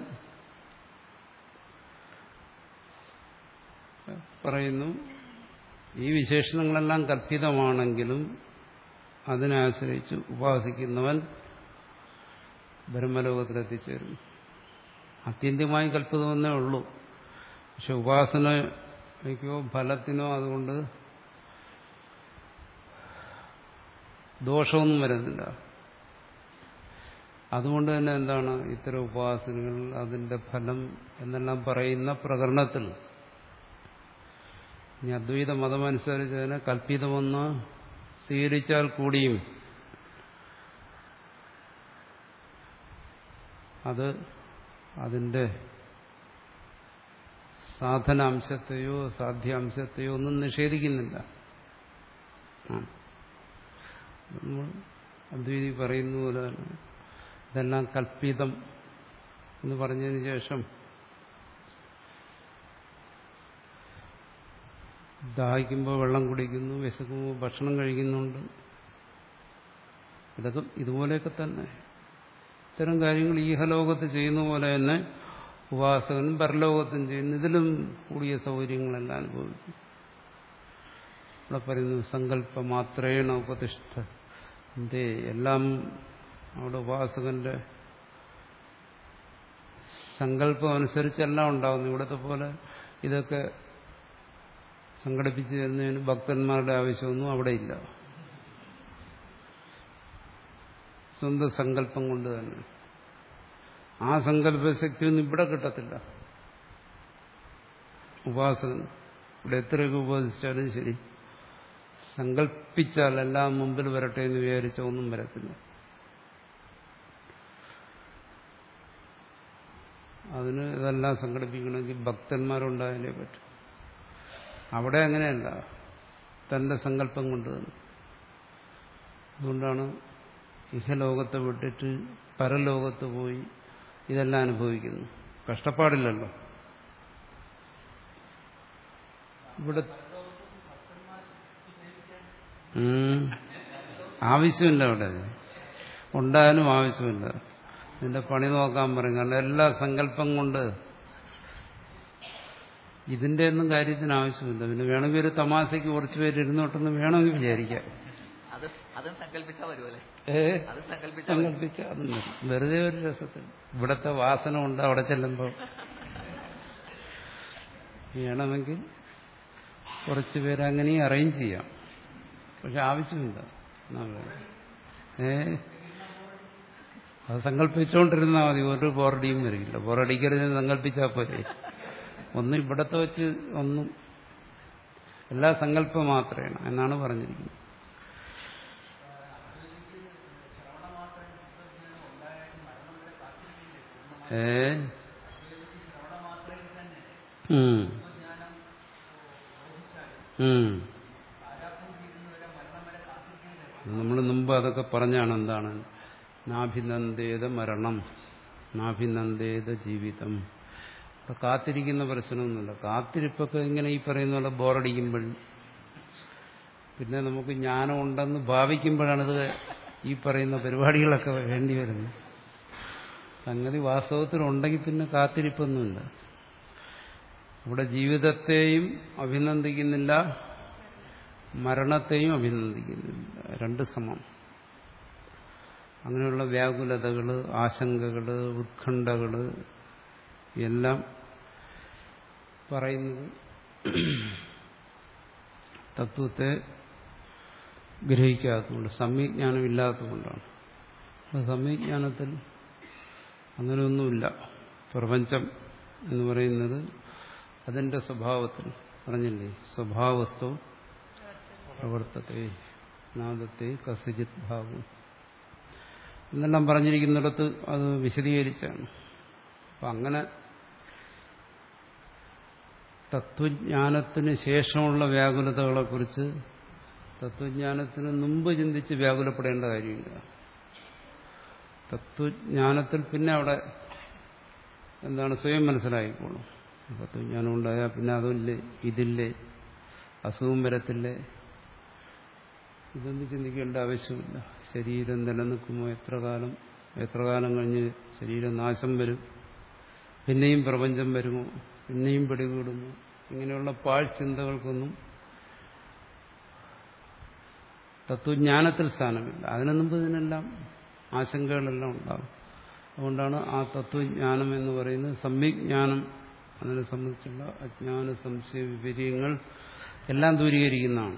പറയുന്നു ഈ വിശേഷണങ്ങളെല്ലാം കല്പിതമാണെങ്കിലും അതിനെ ആശ്രയിച്ച് ഉപാസിക്കുന്നവൻ ബ്രഹ്മലോകത്തിലെത്തിച്ചേരും അത്യന്തികമായി കല്പിതമെന്നേ ഉള്ളൂ പക്ഷെ ഉപാസനയ്ക്കോ ഫലത്തിനോ അതുകൊണ്ട് ദോഷമൊന്നും വരുന്നില്ല അതുകൊണ്ട് തന്നെ എന്താണ് ഇത്തരം ഉപാസനകൾ അതിന്റെ ഫലം എന്നെല്ലാം പറയുന്ന പ്രകരണത്തിൽ ഇനി അദ്വൈത മതമനുസരിച്ച് അതിനെ കല്പിതമെന്ന് സ്വീകരിച്ചാൽ കൂടിയും അത് അതിന്റെ സാധനാംശത്തെയോ സാധ്യാംശത്തെയോ ഒന്നും നിഷേധിക്കുന്നില്ല നമ്മൾ അദ്വൈതി പറയുന്ന പോലെ തന്നെ ഇതെല്ലാം കൽപ്പിതം എന്ന് പറഞ്ഞതിന് ശേഷം ദാഹിക്കുമ്പോൾ വെള്ളം കുടിക്കുന്നു വിശക്കുമ്പോൾ ഭക്ഷണം കഴിക്കുന്നുണ്ട് ഇതൊക്കെ ഇതുപോലെയൊക്കെ തന്നെ ഇത്തരം കാര്യങ്ങൾ ഈഹലോകത്ത് ചെയ്യുന്ന പോലെ തന്നെ ഉപാസകൻ പരലോകത്തും ചെയ്യുന്നു ഇതിലും കൂടിയ സൗകര്യങ്ങളെല്ലാം അനുഭവിക്കും ഇവിടെ പറയുന്നു സങ്കല്പ മാത്രേണ ഉപതിഷ്ഠ എന്തേ എല്ലാം അവിടെ ഉപാസകന്റെ സങ്കല്പം അനുസരിച്ചെല്ലാം ഉണ്ടാകുന്നു ഇവിടത്തെ പോലെ ഇതൊക്കെ സംഘടിപ്പിച്ചു തരുന്നതിന് ഭക്തന്മാരുടെ ആവശ്യമൊന്നും അവിടെ ഇല്ല സ്വന്തം സങ്കല്പം കൊണ്ട് തന്നെ ആ സങ്കല്പശക്തിയൊന്നും ഇവിടെ കിട്ടത്തില്ല ഉപാസകൻ ഇവിടെ എത്രയൊക്കെ ഉപദേശിച്ചാലും ശരി സങ്കല്പിച്ചാൽ എല്ലാം മുമ്പിൽ വരട്ടെ എന്ന് വിചാരിച്ച ഒന്നും വരത്തില്ല അതിന് ഇതെല്ലാം സംഘടിപ്പിക്കണമെങ്കിൽ ഭക്തന്മാരുണ്ടായാലേ പറ്റും അവിടെ അങ്ങനെയല്ല തന്റെ സങ്കല്പം കൊണ്ട് തന്നെ അതുകൊണ്ടാണ് ഇഹലോകത്തെ വിട്ടിട്ട് പരലോകത്ത് പോയി ഇതെല്ലാം അനുഭവിക്കുന്നു കഷ്ടപ്പാടില്ലല്ലോ ഇവിടെ ആവശ്യമില്ല അവിടെ ഉണ്ടായാലും ആവശ്യമില്ല നിന്റെ പണി നോക്കാൻ പറയും കാരണം എല്ലാ സങ്കല്പം കൊണ്ട് ഇതിന്റെ ഒന്നും കാര്യത്തിന് ആവശ്യമില്ല പിന്നെ വേണമെങ്കിൽ ഒരു തമാശയ്ക്ക് കുറച്ച് പേര് ഇരുന്നോട്ടെന്ന് വേണമെങ്കിൽ വിചാരിക്കാം അത് അത് അതും സങ്കല്പിച്ചാ വരുമല്ലേ ഏ അത് സങ്കല്പിച്ചാ വരും. സങ്കല്പിച്ച അതൊന്നും വെറുതെ ഒരു രസത്തിൽ ഇവിടത്തെ വാസന ഉണ്ട് അവിടെ ചെല്ലുമ്പോൾ വേണമെങ്കിൽ കുറച്ച് പേര് അങ്ങനെയും അറേഞ്ച് ചെയ്യാം പക്ഷെ ആവശ്യമില്ല എന്നാ പറയുക. ഏ അത് സങ്കല്പിച്ചുകൊണ്ടിരുന്നാൽ മതി ഒരു ബോറടിയും വരില്ല ബോറടിക്കരുത് സങ്കല്പിച്ചാൽ പോരെ ഒന്നും ഇവിടത്തെ വെച്ച് ഒന്നും എല്ലാ സങ്കല്പം മാത്രമാണ് എന്നാണ് പറഞ്ഞിരിക്കുന്നത് ഏ ഉം. ഉം. നമ്മൾ മുമ്പ് അതൊക്കെ പറഞ്ഞാണ് എന്താണ് നാഭിനന്ദേത മരണം നാഭിനന്ദേത ജീവിതം ഇപ്പൊ കാത്തിരിക്കുന്ന പ്രശ്നമൊന്നുമില്ല കാത്തിരിപ്പൊക്കെ ഇങ്ങനെ ഈ പറയുന്ന പോലെ ബോറടിക്കുമ്പോഴും പിന്നെ നമുക്ക് ജ്ഞാനം ഉണ്ടെന്ന് ഭാവിക്കുമ്പോഴാണിത് ഈ പറയുന്ന പരിപാടികളൊക്കെ വേണ്ടി വരുന്നത് സംഗതി വാസ്തവത്തിലുണ്ടെങ്കിൽ പിന്നെ കാത്തിരിപ്പൊന്നുമില്ല ഇവിടെ ജീവിതത്തെയും അഭിനന്ദിക്കുന്നില്ല മരണത്തെയും അഭിനന്ദിക്കുന്നില്ല രണ്ട് സമം അങ്ങനെയുള്ള വ്യാകുലതകൾ ആശങ്കകൾ ഉത്കണ്ഠകൾ എല്ലാം പറയുന്നത് തത്വത്തെ ഗ്രഹിക്കാത്തതുകൊണ്ട് സമ്യജ്ഞാനം ഇല്ലാത്തതുകൊണ്ടാണ് അപ്പോൾ സമ്യജ്ഞാനത്തിൽ അങ്ങനെയൊന്നുമില്ല പ്രപഞ്ചം എന്ന് പറയുന്നത് അതിന്റെ സ്വഭാവത്തിൽ പറഞ്ഞില്ലേ സ്വഭാവസ്ഥോ പ്രവർത്തത്തെ നാദത്തെ കസിജിത് ഭാവം എന്നെല്ലാം പറഞ്ഞിരിക്കുന്നിടത്ത് അത് വിശദീകരിച്ചാണ് അപ്പം അങ്ങനെ തത്വജ്ഞാനത്തിന് ശേഷമുള്ള വ്യാകുലതകളെക്കുറിച്ച് തത്വജ്ഞാനത്തിന് മുമ്പ് ചിന്തിച്ച് വ്യാകുലപ്പെടേണ്ട കാര്യമില്ല തത്വജ്ഞാനത്തിൽ പിന്നെ അവിടെ എന്താണ് സ്വയം മനസ്സിലായിക്കോളും തത്വജ്ഞാനം ഉണ്ടായാൽ പിന്നെ അതില്ലേ ഇതില്ലേ അസുഖം വരത്തില്ലേ ഇതൊന്നും ചിന്തിക്കേണ്ട ആവശ്യമില്ല ശരീരം നിലനിൽക്കുമോ എത്ര കാലം എത്ര കാലം കഴിഞ്ഞ് ശരീരം നാശം വരും പിന്നെയും പ്രപഞ്ചം വരുമോ പിന്നെയും പിടികൂടുമോ ഇങ്ങനെയുള്ള പാഴ്ചിന്തകൾക്കൊന്നും തത്വജ്ഞാനത്തിൽ സ്ഥാനമില്ല അതിനു മുമ്പ് ഇതിനെല്ലാം ആശങ്കകളെല്ലാം ഉണ്ടാകും അതുകൊണ്ടാണ് ആ തത്വജ്ഞാനം എന്ന് പറയുന്നത് സമ്യജ്ഞാനം അതിനെ സംബന്ധിച്ചുള്ള അജ്ഞാന സംശയ വിപര്യങ്ങൾ എല്ലാം ദൂരീകരിക്കുന്നതാണ്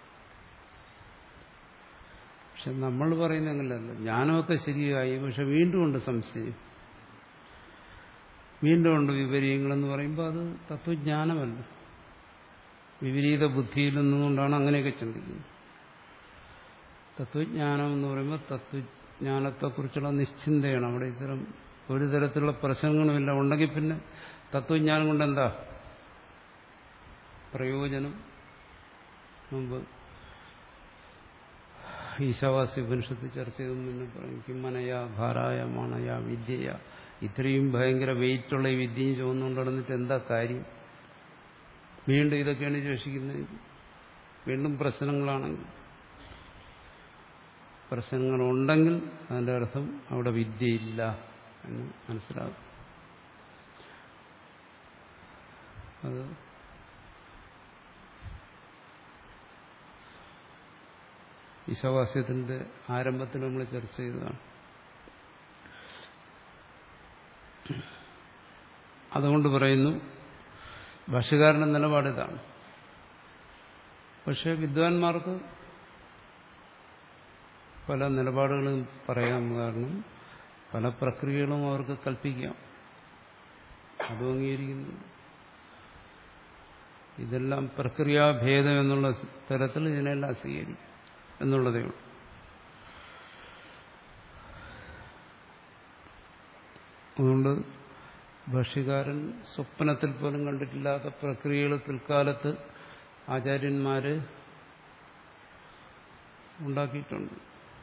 പക്ഷെ നമ്മൾ പറയുന്ന അങ്ങനെയല്ല ജ്ഞാനമൊക്കെ ശരിയായി പക്ഷെ വീണ്ടും ഉണ്ട് സംശയം വീണ്ടും ഉണ്ട് വിപരീയങ്ങളെന്ന് പറയുമ്പോൾ അത് തത്വജ്ഞാനമല്ല വിപരീത ബുദ്ധിയിൽ നിന്നുകൊണ്ടാണ് അങ്ങനെയൊക്കെ ചിന്തിക്കുന്നത് തത്വജ്ഞാനം എന്ന് പറയുമ്പോൾ തത്വജ്ഞാനത്തെക്കുറിച്ചുള്ള നിശ്ചിന്തയാണ് അവിടെ ഇത്തരം ഒരു തരത്തിലുള്ള പ്രശ്നങ്ങളുമില്ല ഉണ്ടെങ്കിൽ പിന്നെ തത്വജ്ഞാനം കൊണ്ട് എന്താ പ്രയോജനം മുമ്പ് ഈശാവാസി ഉപനിഷത്ത് ചർച്ച ചെയ്തും പിന്നെ പറയും കിമ്മനയ ഭാരായ മാണയ വിദ്യയ ഇത്രയും ഭയങ്കര വെയിറ്റുള്ള ഈ വിദ്യയും ചുവന്നുകൊണ്ട് നടന്നിട്ട് എന്താ കാര്യം വീണ്ടും ഇതൊക്കെയാണ് ശേഷിക്കുന്നത് വീണ്ടും പ്രശ്നങ്ങളാണെങ്കിൽ പ്രശ്നങ്ങളുണ്ടെങ്കിൽ അതിന്റെ അർത്ഥം അവിടെ വിദ്യയില്ല എന്ന് മനസ്സിലാകും അത് ഈശാവാസ്യത്തിന്റെ ആരംഭത്തിൽ നമ്മൾ ചർച്ച ചെയ്തതാണ് അതുകൊണ്ട് പറയുന്നു ഭാഷകാരന്റെ നിലപാട് ഇതാണ് പക്ഷെ വിദ്വാൻമാർക്ക് പല നിലപാടുകളും പറയാം കാരണം പല പ്രക്രിയകളും അവർക്ക് കൽപ്പിക്കാം അതും അംഗീകരിക്കുന്നു ഇതെല്ലാം പ്രക്രിയാഭേദം എന്നുള്ള തരത്തിൽ ഇതിനെല്ലാം സ്വീകരിക്കും എന്നുള്ളതേ ഉള്ളൂ അതുകൊണ്ട് ഭാഷ്യകാരൻ സ്വപ്നത്തിൽ പോലും കണ്ടിട്ടില്ലാത്ത പ്രക്രിയകൾ പിൽക്കാലത്ത് ആചാര്യന്മാര് ഉണ്ടാക്കിയിട്ടുണ്ട്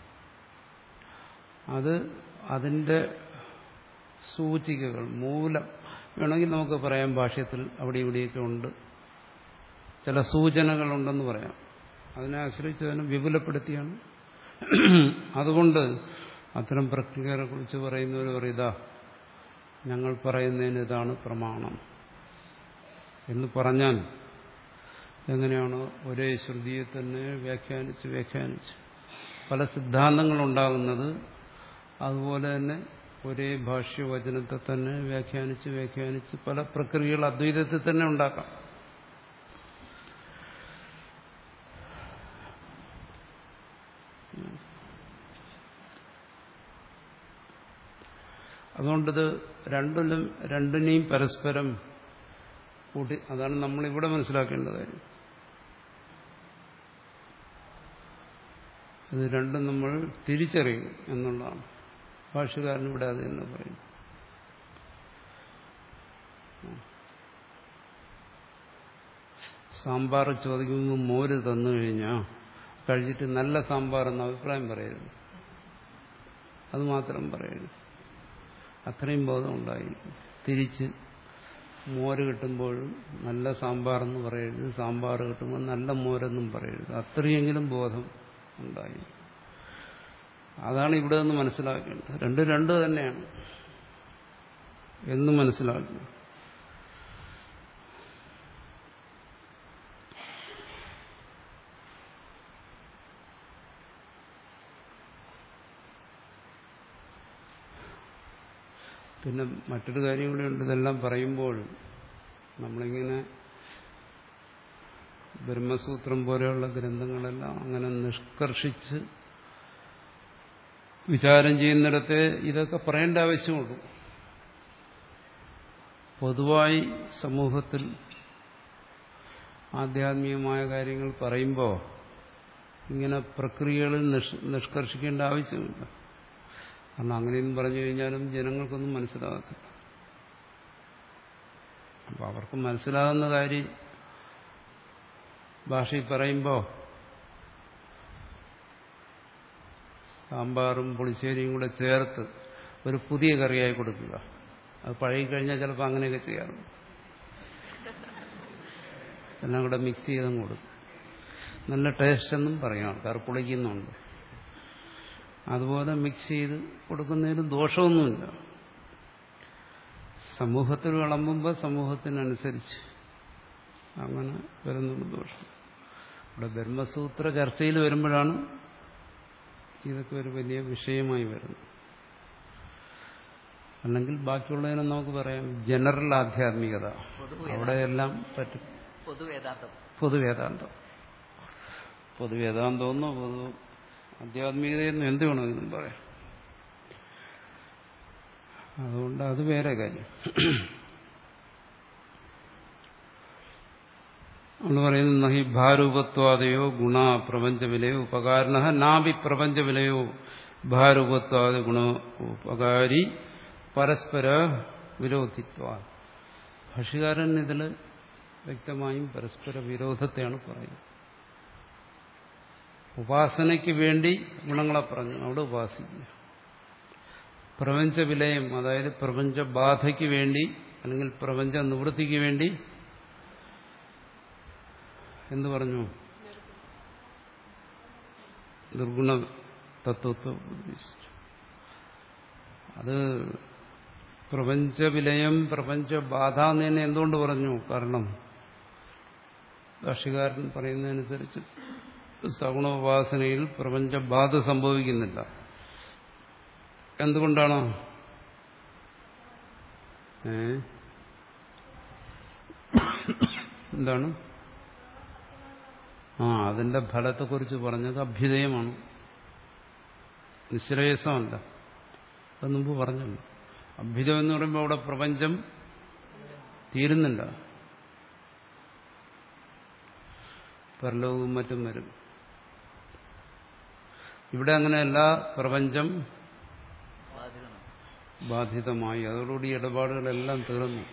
അത് അതിന്റെ സൂചികകൾ മൂലം വേണമെങ്കിൽ നമുക്ക് പറയാം ഭാഷ്യത്തിൽ അവിടെ ഇവിടെയൊക്കെ ഉണ്ട് ചില സൂചനകളുണ്ടെന്ന് പറയാം അതിനെ ആശ്രയിച്ച് അതിനെ വിപുലപ്പെടുത്തിയാണ് അതുകൊണ്ട് അത്തരം പ്രക്രിയകളെ കുറിച്ച് പറയുന്നവർ പറയതാ ഞങ്ങൾ പറയുന്നതിന് ഇതാണ് പ്രമാണം എന്ന് പറഞ്ഞാൽ എങ്ങനെയാണ് ഒരേ ശ്രുതിയെ തന്നെ വ്യാഖ്യാനിച്ച് വ്യാഖ്യാനിച്ച് പല സിദ്ധാന്തങ്ങളുണ്ടാകുന്നത് അതുപോലെ തന്നെ ഒരേ ഭാഷ്യവചനത്തെ തന്നെ വ്യാഖ്യാനിച്ച് വ്യാഖ്യാനിച്ച് പല പ്രക്രിയകൾ അദ്വൈതത്തിൽ തന്നെ ഉണ്ടാക്കാം അതുകൊണ്ടിത് രണ്ടിലും രണ്ടിനെയും പരസ്പരം കൂട്ടി അതാണ് നമ്മളിവിടെ മനസ്സിലാക്കേണ്ട കാര്യം ഇത് രണ്ടും നമ്മൾ തിരിച്ചറിയും എന്നുള്ളതാണ് ഭാഷകാരൻ ഇവിടെ അത് തന്നെ പറയും സാമ്പാർ ചോദിക്കുമ്പോൾ മോര് തന്നു കഴിഞ്ഞാൽ കഴിച്ചിട്ട് നല്ല സാമ്പാർ എന്ന അഭിപ്രായം പറയരുത് അത് മാത്രം പറയരുത് അത്രയും ബോധം ഉണ്ടായിരിക്കും തിരിച്ച് മോര് കിട്ടുമ്പോഴും നല്ല സാമ്പാർ എന്ന് പറയരുത് സാമ്പാർ കിട്ടുമ്പോൾ നല്ല മോരെന്നും പറയരുത് അത്രയെങ്കിലും ബോധം ഉണ്ടായി അതാണ് ഇവിടെ നിന്ന് മനസ്സിലാക്കേണ്ടത് രണ്ട് രണ്ട് തന്നെയാണ് എന്ന് മനസ്സിലാക്കണം പിന്നെ മറ്റൊരു കാര്യം കൂടെ ഉണ്ട് ഇതെല്ലാം പറയുമ്പോൾ നമ്മളിങ്ങനെ ബ്രഹ്മസൂത്രം പോലെയുള്ള ഗ്രന്ഥങ്ങളെല്ലാം അങ്ങനെ നിഷ്കർഷിച്ച് വിചാരം ചെയ്യുന്നിടത്തെ ഇതൊക്കെ പറയേണ്ട ആവശ്യമുള്ളൂ പൊതുവായി സമൂഹത്തിൽ ആധ്യാത്മികമായ കാര്യങ്ങൾ പറയുമ്പോൾ ഇങ്ങനെ പ്രക്രിയകളിൽ നിഷ്കർഷിക്കേണ്ട ആവശ്യമില്ല കാരണം അങ്ങനെയൊന്നും പറഞ്ഞു കഴിഞ്ഞാലും ജനങ്ങൾക്കൊന്നും മനസ്സിലാകത്തില്ല അപ്പോൾ അവർക്ക് മനസ്സിലാകുന്ന കാര്യം ഭാഷയിൽ പറയുമ്പോൾ സാമ്പാറും പുളിശ്ശേരിയും കൂടെ ചേർത്ത് ഒരു പുതിയ കറിയായി കൊടുക്കുക അത് പഴകിക്കഴിഞ്ഞാൽ ചിലപ്പോൾ അങ്ങനെയൊക്കെ ചെയ്യാറുണ്ട് എല്ലാം കൂടെ മിക്സ് ചെയ്തും കൊടുക്കും നല്ല ടേസ്റ്റ് എന്നും പറയും ആൾക്കാർ പുളിക്കുന്നുണ്ട് അതുപോലെ മിക്സ് ചെയ്ത് കൊടുക്കുന്നതിന് ദോഷമൊന്നുമില്ല സമൂഹത്തിൽ വിളമ്പുമ്പോൾ സമൂഹത്തിനനുസരിച്ച് അങ്ങനെ വരുന്നുണ്ട് ദോഷം ഇവിടെ ബ്രഹ്മസൂത്ര ചർച്ചയിൽ വരുമ്പോഴാണ് ഇതൊക്കെ ഒരു വലിയ വിഷയമായി വരുന്നത് അല്ലെങ്കിൽ ബാക്കിയുള്ളതിനെ നമുക്ക് പറയാം ജനറൽ ആധ്യാത്മികത അവിടെയെല്ലാം പറ്റും പൊതുവേദാന്തം പൊതുവേദാന്തം പൊതുവേദാന്തമെന്നോ പൊതു ആധ്യാത്മികതയെന്നോ എന്ത് വേണമെങ്കിലും പറയാം അതുകൊണ്ട് അത് വേറെ കാര്യം നമ്മൾ പറയുന്നത് നഹി ഭാരൂപത്വാദയോ ഗുണ പ്രപഞ്ചവിലയോ ഉപകാരണ നാഭി പ്രപഞ്ചവിലയോ ഭാരൂപത്വാദ ഗുണ ഉപകാരി പരസ്പര വിരോധിത്വ ഭാഷകാരൻ ഇതിൽ വ്യക്തമായും പരസ്പര വിരോധത്തെയാണ് പറയുന്നത് ഉപാസനയ്ക്ക് വേണ്ടി ഗുണങ്ങളെ പറഞ്ഞു അവിടെ ഉപാസിക്കുക പ്രപഞ്ച വിലയം അതായത് പ്രപഞ്ച ബാധയ്ക്ക് വേണ്ടി അല്ലെങ്കിൽ പ്രപഞ്ച നിവൃത്തിക്ക് വേണ്ടി എന്തു പറഞ്ഞു നിർഗുണ തത്വത്തെ ഉദ്ദേശിച്ചു അത് പ്രപഞ്ചവിലയം പ്രപഞ്ചബാധ എന്ന് തന്നെ എന്തുകൊണ്ട് പറഞ്ഞു കാരണം ഭാഷകാരൻ പറയുന്നതനുസരിച്ച് സഗുണോപാസനയിൽ പ്രപഞ്ചബാധ സംഭവിക്കുന്നില്ല എന്തുകൊണ്ടാണ് ഏ എന്താണ് ആ അതിന്റെ ഫലത്തെക്കുറിച്ച് പറഞ്ഞത് അഭ്യുദയമാണ് നിശ്രേയസമല്ല അത് മുമ്പ് പറഞ്ഞല്ലോ അഭ്യുദയം എന്ന് പറയുമ്പോൾ അവിടെ പ്രപഞ്ചം തീരുന്നില്ല പരലോകവും മറ്റും വരും ഇവിടെ അങ്ങനെയല്ല പ്രപഞ്ചം ബാധിതമാണ് ബാധിതമായി അതോടുകൂടി ഇടപാടുകളെല്ലാം തീർന്നു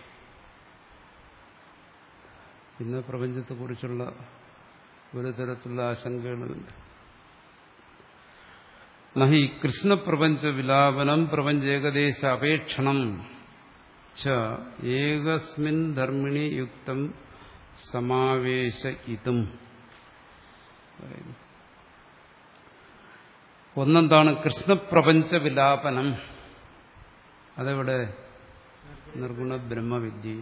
പിന്നെ പ്രപഞ്ചത്തെക്കുറിച്ചുള്ള ഒരു തരത്തിലുള്ള ആശങ്കകളുണ്ട് നഹി കൃഷ്ണപ്രപഞ്ച വിലാപനം പ്രപഞ്ച ഏകദേശ അപേക്ഷണം ച ഏകസ്മിൻ ധർമ്മിണി യുക്തം സമാവേശ ഇതും പറയുന്നു ഒന്നെന്താണ് കൃഷ്ണപ്രപഞ്ച വിലാപനം അതെവിടെ നിർഗുണ ബ്രഹ്മവിദ്യയിൽ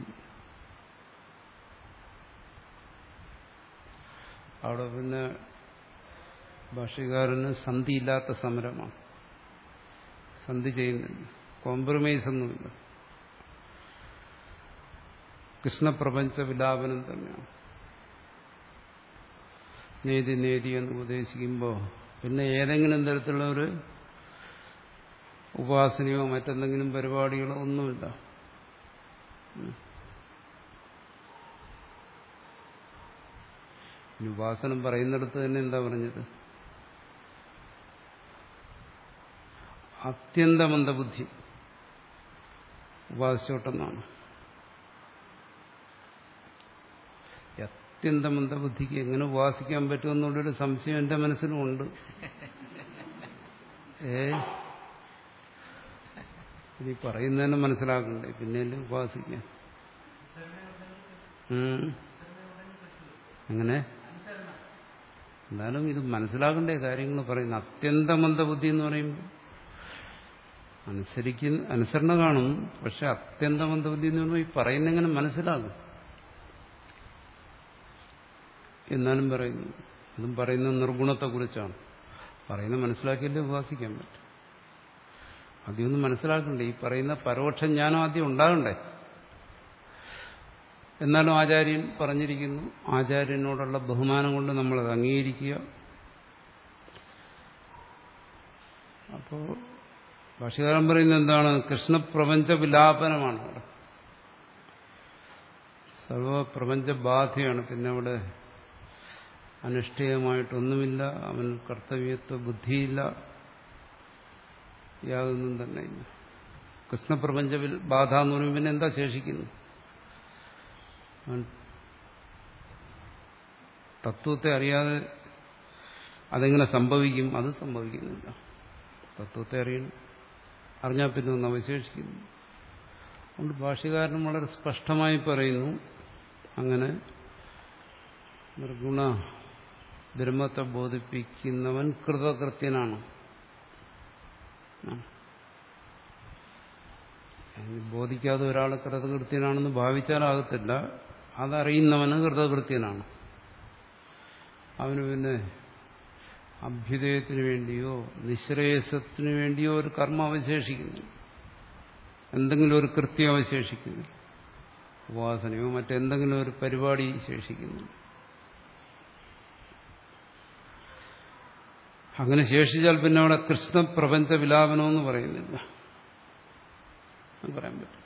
അവിടെ പിന്നെ ഭാഷ്യകാരന് സന്ധിയില്ലാത്ത സമരമാണ് സന്ധി ചെയ്യുന്നില്ല കോംപ്രമൈസ് ഒന്നുമില്ല കൃഷ്ണപ്രപഞ്ച വിലാപനം തന്നെയാണ് നേതി നേതി എന്ന് ഉപദേശിക്കുമ്പോൾ പിന്നെ ഏതെങ്കിലും തരത്തിലുള്ള ഒരു ഉപാസനയോ മറ്റെന്തെങ്കിലും പരിപാടികളോ ഒന്നുമില്ല ഇനി ഉപാസനം പറയുന്നിടത്ത് തന്നെ എന്താ പറഞ്ഞത് അത്യന്ത മന്ദബുദ്ധി ഉപാസിച്ചോട്ടെന്നാണ് അത്യന്ത മന്ദബുദ്ധിക്ക് എങ്ങനെ ഉപാസിക്കാൻ പറ്റുമെന്നുള്ളൊരു സംശയം എന്റെ മനസ്സിലുമുണ്ട് ഏ ഇനി പറയുന്നതന്നെ മനസ്സിലാക്കണ്ടേ പിന്നെയല്ലേ ഉപാസിക്കാൻ ഉം. എങ്ങനെ എന്നാലും ഇത് മനസ്സിലാക്കണ്ടേ കാര്യങ്ങൾ പറയുന്ന അത്യന്ത മന്ദബുദ്ധി എന്ന് പറയുമ്പോൾ അനുസരിക്കുന്ന അനുസരണ കാണും പക്ഷെ അത്യന്ത മന്ദബുദ്ധി എന്ന് പറയുമ്പോൾ ഈ പറയുന്ന എങ്ങനെ മനസ്സിലാകും എന്നാലും പറയുന്നു അതും പറയുന്ന നിർഗുണത്തെക്കുറിച്ചാണ് പറയുന്ന മനസ്സിലാക്കിയല്ലേ ഉപാസിക്കാൻ പറ്റും ആദ്യമൊന്നും മനസ്സിലാക്കണ്ടേ ഈ പറയുന്ന പരോക്ഷ ജ്ഞാനം ആദ്യം ഉണ്ടാകണ്ടേ എന്നാലും ആചാര്യൻ പറഞ്ഞിരിക്കുന്നു ആചാര്യനോടുള്ള ബഹുമാനം കൊണ്ട് നമ്മളത് അംഗീകരിക്കുക അപ്പോൾ ഭാഷകാരൻ പറയുന്നത് എന്താണ് കൃഷ്ണപ്രപഞ്ച വിലാപനമാണ് അവിടെ സർവപ്രപഞ്ച ബാധയാണ് പിന്നെ അവിടെ അനുഷ്ഠേയമായിട്ടൊന്നുമില്ല അവൻ കർത്തവ്യത്വ ബുദ്ധിയില്ല യാതൊന്നും തന്നെ ഇല്ല കൃഷ്ണപ്രപഞ്ച വിൽ- ബാധ എന്ന് പറയുമ്പോൾ പിന്നെ എന്താ ശേഷിക്കുന്നു അവൻ തത്വത്തെ അറിയാതെ അതെങ്ങനെ സംഭവിക്കും അത് സംഭവിക്കുന്നില്ല തത്വത്തെ അറിയണം അറിഞ്ഞാൽ പിന്നെ ഒന്ന് അവശേഷിക്കുന്നു അതുകൊണ്ട് ഭാഷ്യകാരൻ വളരെ സ്പഷ്ടമായി പറയുന്നു അങ്ങനെ നിർഗുണ ബ്രഹ്മത്തെ ബോധിപ്പിക്കുന്നവൻ കൃതകൃത്യനാണ് ആ. ഇനി ബോധിക്കാതെ ഒരാൾ കൃതകൃത്യനാണെന്ന് ഭാവിച്ചാലാകത്തില്ല അതറിയുന്നവന് കൃതകൃത്യനാണ് അവന് പിന്നെ അഭ്യുദയത്തിന് വേണ്ടിയോ നിശ്രേയസത്തിന് വേണ്ടിയോ ഒരു കർമ്മം അവശേഷിക്കുന്നു എന്തെങ്കിലും ഒരു കൃത്യം അവശേഷിക്കുന്നു ഉപാസനയോ മറ്റെന്തെങ്കിലും ഒരു പരിപാടി ശേഷിക്കുന്നു അങ്ങനെ ശേഷിച്ചാൽ പിന്നെ അവിടെ കൃഷ്ണ പ്രപഞ്ച വിലാപനമെന്ന് പറയുന്നില്ല എന്ന് പറയാൻ പറ്റും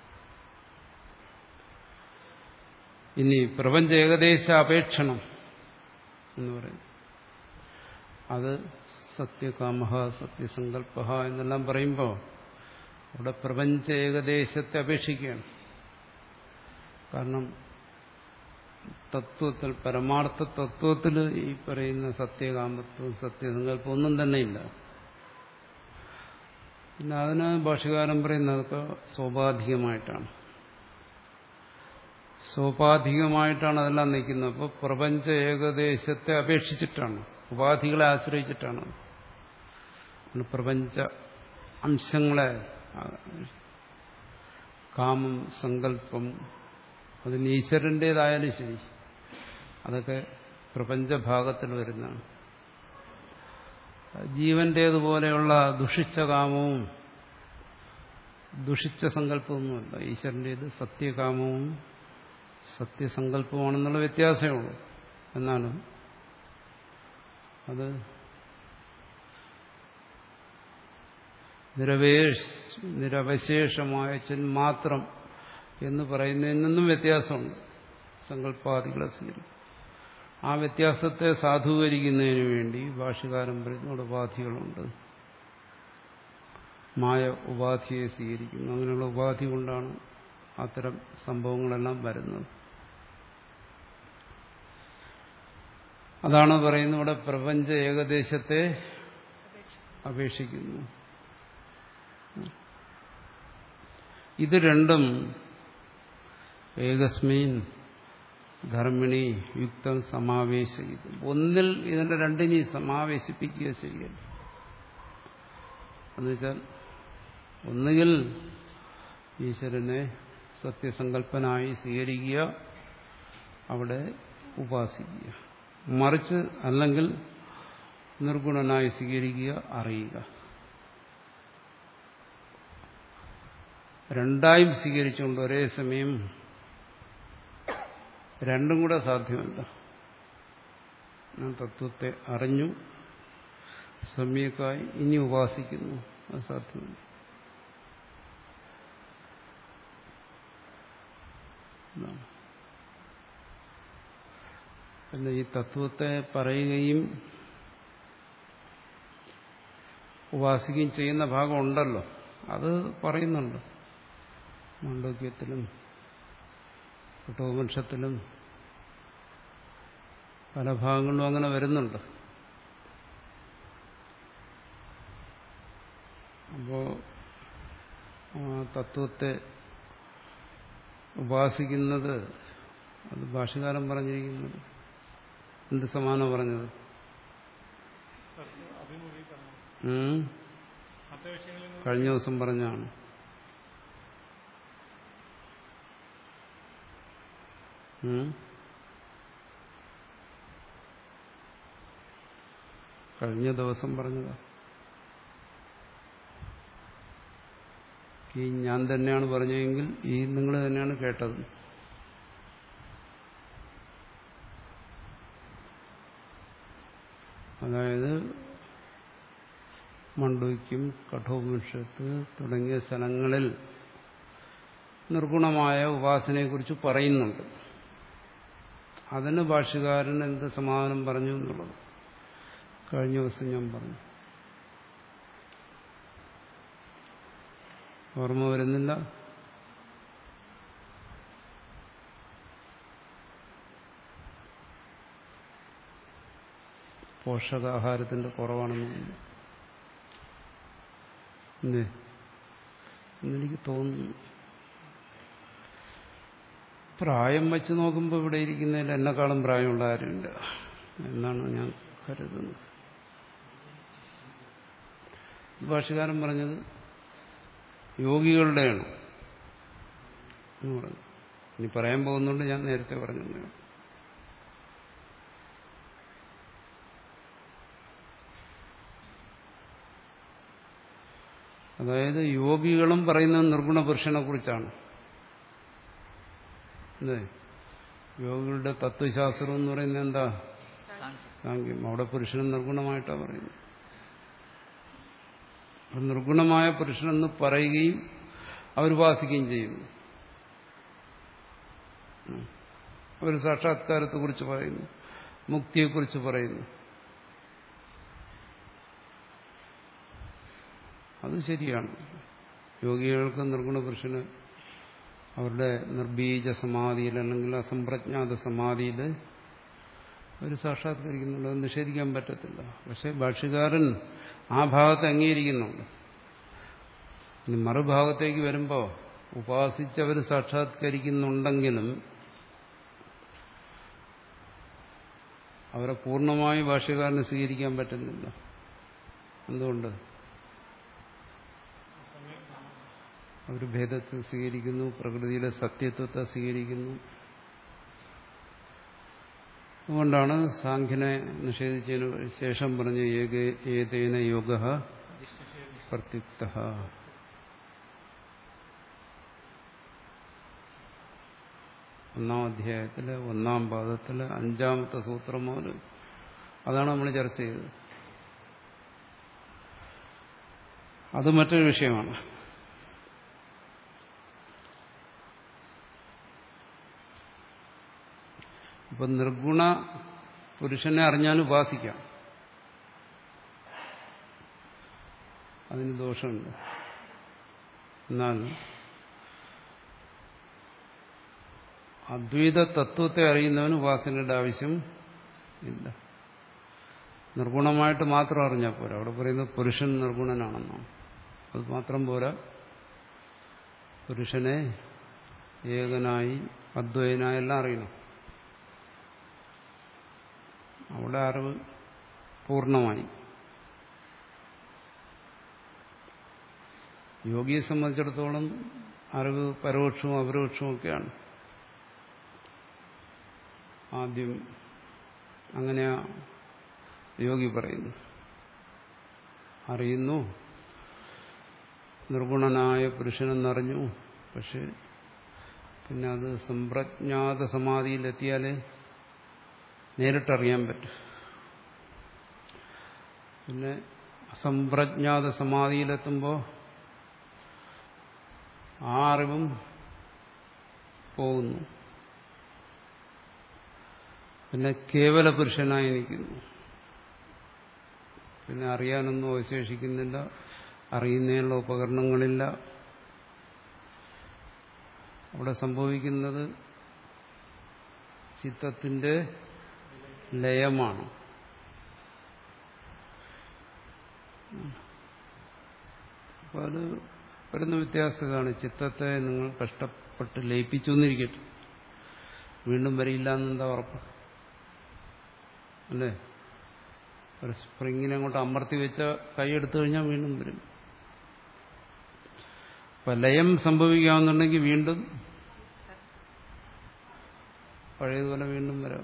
ഇനി പ്രപഞ്ച ഏകദേശ അപേക്ഷണം എന്ന് പറയും അത് സത്യകാമ സത്യസങ്കല്പ എന്നെല്ലാം പറയുമ്പോൾ അവിടെ പ്രപഞ്ച ഏകദേശത്തെ അപേക്ഷിക്കുകയാണ് കാരണം തത്വത്തിൽ പരമാർത്ഥ തത്വത്തിൽ ഈ പറയുന്ന സത്യകാമത്വം സത്യസങ്കല്പം ഒന്നും തന്നെ ഇല്ല പിന്നെ അതിന് ഭാഷകാരൻ പറയുന്നതൊക്കെ സ്വാഭാവികമായിട്ടാണ് സ്വാഭാവികമായിട്ടാണ് അതെല്ലാം നിൽക്കുന്നത് അപ്പോൾ പ്രപഞ്ച ഏകദേശത്തെ അപേക്ഷിച്ചിട്ടാണ് ഉപാധികളെ ആശ്രയിച്ചിട്ടാണ് ആണ് പ്രപഞ്ച അംശങ്ങളെ കാമം സങ്കല്പം അതിന് ഈശ്വരൻ്റേതായാലും ശരി അതൊക്കെ പ്രപഞ്ചഭാഗത്തിൽ വരുന്നതാണ് ജീവന്റേതുപോലെയുള്ള ദുഷിച്ച കാമവും ദുഷിച്ച സങ്കല്പമൊന്നുമല്ല ഈശ്വരൻ്റേത് സത്യകാമവും സത്യസങ്കല്പമാണെന്നുള്ള വ്യത്യാസമേ ഉള്ളൂ എന്നാലും അത് നിരവേശ നിരവശേഷമായ ചിന്മാത്രം എന്ന് പറയുന്നതിൽ നിന്നും വ്യത്യാസമുണ്ട് സങ്കല്പാദികളെ സ്വീകരിക്കും ആ വ്യത്യാസത്തെ സാധൂകരിക്കുന്നതിന് വേണ്ടി ഭാഷകാരൻ പറയുന്ന ഉപാധികളുണ്ട് മായ ഉപാധിയെ സ്വീകരിക്കുന്നു അങ്ങനെയുള്ള ഉപാധി കൊണ്ടാണ് അത്തരം സംഭവങ്ങളെല്ലാം വരുന്നത് അതാണ് പറയുന്നത് ഇവിടെ പ്രപഞ്ച ഏകദേശത്തെ അപേക്ഷിക്കുന്നു ഇത് രണ്ടും ഏകസ്മീൻ ധർമ്മിണി യുക്തം സമാവേശിക്കും ഒന്നിൽ ഇതിന്റെ രണ്ടിനെ സമാവേശിപ്പിക്കുക ശരിയല്ല എന്നുവെച്ചാൽ ഒന്നുകിൽ ഈശ്വരനെ സത്യസങ്കല്പനായി സ്വീകരിക്കുക അവിടെ ഉപാസിക്കുക മറിച്ച് അല്ലെങ്കിൽ നിർഗുണനായി സ്വീകരിക്കുക അറിയുക രണ്ടായും സ്വീകരിച്ചുകൊണ്ട് ഒരേ സമയം രണ്ടും കൂടെ സാധ്യമല്ല ഞാൻ തത്വത്തെ അറിഞ്ഞു സമ്യക്കായി ഇനി ഉപാസിക്കുന്നു അത് സാധ്യമല്ല എന്നാണ്. പിന്നെ ഈ തത്വത്തെ പറയുകയും ഉപാസിക്കുകയും ചെയ്യുന്ന ഭാഗം ഉണ്ടല്ലോ അത് പറയുന്നുണ്ട് മാണ്ഡവ്യത്തിലും കുട്ടോപനിഷത്തിലും പല ഭാഗങ്ങളിലും അങ്ങനെ വരുന്നുണ്ട് അപ്പോ ആ തത്വത്തെ ഉപാസിക്കുന്നത് അത് ഭാഷകാലം പറഞ്ഞിരിക്കുന്നത് എന്ത് സമാനം പറഞ്ഞത് ഉം? കഴിഞ്ഞ ദിവസം പറഞ്ഞാണ് ഉം? കഴിഞ്ഞ ദിവസം പറഞ്ഞതാ ഈ ഞാൻ തന്നെയാണ് പറഞ്ഞതെങ്കിൽ ഈ നിങ്ങൾ തന്നെയാണ് കേട്ടത് അതായത് മണ്ഡൂക്യം കഠോപനിഷത്ത് തുടങ്ങിയ സ്ഥലങ്ങളിൽ നിർഗുണമായ ഉപാസനയെക്കുറിച്ച് പറയുന്നുണ്ട് അതിന് ഭാഷകാരൻ എന്ത് സമാധാനം പറഞ്ഞു എന്നുള്ളത് കഴിഞ്ഞ ദിവസം ഞാൻ പറഞ്ഞു ഓർമ്മ വരുന്നില്ല പോഷകാഹാരത്തിന്റെ കുറവാണെന്ന് തോന്നുന്നു എന്തേ എന്നെനിക്ക് തോന്നുന്നു പ്രായം വെച്ച് നോക്കുമ്പോൾ ഇവിടെ ഇരിക്കുന്നതിൽ എന്നെക്കാളും പ്രായമുള്ള ആരുമില്ല എന്നാണ് ഞാൻ കരുതുന്നത് ഭാഷകാരൻ പറഞ്ഞത് യോഗികളുടെയാണ് എന്ന് പറഞ്ഞു ഇനി പറയാൻ പോകുന്നുണ്ട് ഞാൻ നേരത്തെ പറഞ്ഞു അതായത് യോഗികളും പറയുന്നത് നിർഗുണ പുരുഷനെ കുറിച്ചാണ് അല്ലേ യോഗികളുടെ തത്വശാസ്ത്രം എന്ന് പറയുന്നത് എന്താ സാങ്ക്യം സാങ്ക്യം അവിടെ പുരുഷനും നിർഗുണമായിട്ടാണ് പറയുന്നത് അപ്പോൾ നിർഗുണമായ പുരുഷനെന്ന് പറയുകയും അവരുപാസിക്കുകയും ചെയ്യുന്നു അവർ സാക്ഷാത്കാരത്തെക്കുറിച്ച് പറയുന്നു മുക്തിയെക്കുറിച്ച് പറയുന്നു അത് ശരിയാണ് യോഗികൾക്ക് നിർഗുണ പുരുഷന് അവരുടെ നിർബീജ സമാധിയിൽ അല്ലെങ്കിൽ അസംപ്രജ്ഞാത സമാധിയിൽ അവർ സാക്ഷാത്കരിക്കുന്നുണ്ട് അത് നിഷേധിക്കാൻ പറ്റത്തില്ല പക്ഷെ ഭാഷ്യകാരൻ ആ ഭാഗത്ത് അംഗീകരിക്കുന്നുണ്ട് ഇനി മറുഭാഗത്തേക്ക് വരുമ്പോൾ ഉപാസിച്ചവർ സാക്ഷാത്കരിക്കുന്നുണ്ടെങ്കിലും അവരെ പൂർണ്ണമായി ഭാഷ്യകാരന് സ്വീകരിക്കാൻ പറ്റുന്നില്ല എന്തുകൊണ്ട് അവർ ഭേദത്തെ സ്വീകരിക്കുന്നു പ്രകൃതിയിലെ സത്യത്വത്തെ സ്വീകരിക്കുന്നു അതുകൊണ്ടാണ് സാഖ്യനെ നിഷേധിച്ചതിന് ശേഷം പറഞ്ഞ ഏക- ഏതേന യോഗ പ്രത്യുക്ത ഒന്നാം അധ്യായത്തിലെ ഒന്നാം പാദത്തിലെ അഞ്ചാമത്തെ സൂത്രം മുതൽ അതാണ് നമ്മൾ ചർച്ച ചെയ്തത് അത് മറ്റൊരു വിഷയമാണ് ഇപ്പൊ നിർഗുണ പുരുഷനെ അറിഞ്ഞാൽ ഉപാസിക്കാം അതിന് ദോഷമുണ്ട് എന്നാൽ അദ്വൈത തത്വത്തെ അറിയുന്നവന് ഉപാസനയുടെ ആവശ്യം ഇല്ല നിർഗുണമായിട്ട് മാത്രം അറിഞ്ഞാൽ പോരാ അവിടെ പറയുന്നത് പുരുഷൻ നിർഗുണനാണെന്നാണ് അത് മാത്രം പോരാ പുരുഷനെ ഏകനായി അദ്വൈനായി എല്ലാം അറിയണം അവിടെ അറിവ് പൂർണ്ണമായി യോഗിയെ സംബന്ധിച്ചിടത്തോളം അറിവ് പരോക്ഷവും അപരോക്ഷവും ഒക്കെയാണ് ആദ്യം അങ്ങനെയാ യോഗി പറയുന്നു അറിയുന്നു നിർഗുണനായ പുരുഷനെന്നറിഞ്ഞു പക്ഷെ പിന്നെ അത് സമ്പ്രജ്ഞാത സമാധിയിലെത്തിയാലേ നേരിട്ടറിയാൻ പറ്റും പിന്നെ അസംപ്രജ്ഞാത സമാധിയിലെത്തുമ്പോൾ ആ അറിവും പോകുന്നു പിന്നെ കേവല പുരുഷനായി നിൽക്കുന്നു പിന്നെ അറിയാനൊന്നും അവശേഷിക്കുന്നില്ല അറിയുന്നതിനുള്ള ഉപകരണങ്ങളില്ല അവിടെ സംഭവിക്കുന്നത് ചിത്തത്തിന്റെ ലയമാണ് അപ്പോൾ അത് വരുന്ന വ്യത്യാസം ഇതാണ് ചിത്തത്തെ നിങ്ങൾ കഷ്ടപ്പെട്ട് ലയിപ്പിച്ചു എന്നിരിക്കട്ടെ വീണ്ടും വരില്ല എന്നെന്താ ഉറപ്പ് അല്ലേ ഒരു സ്പ്രിങ്ങിനെ അങ്ങോട്ട് അമർത്തി വെച്ച കൈ എടുത്തു കഴിഞ്ഞാൽ വീണ്ടും വരും അപ്പൊ ലയം സംഭവിക്കാമെന്നുണ്ടെങ്കിൽ വീണ്ടും പഴയതുപോലെ വീണ്ടും വരാം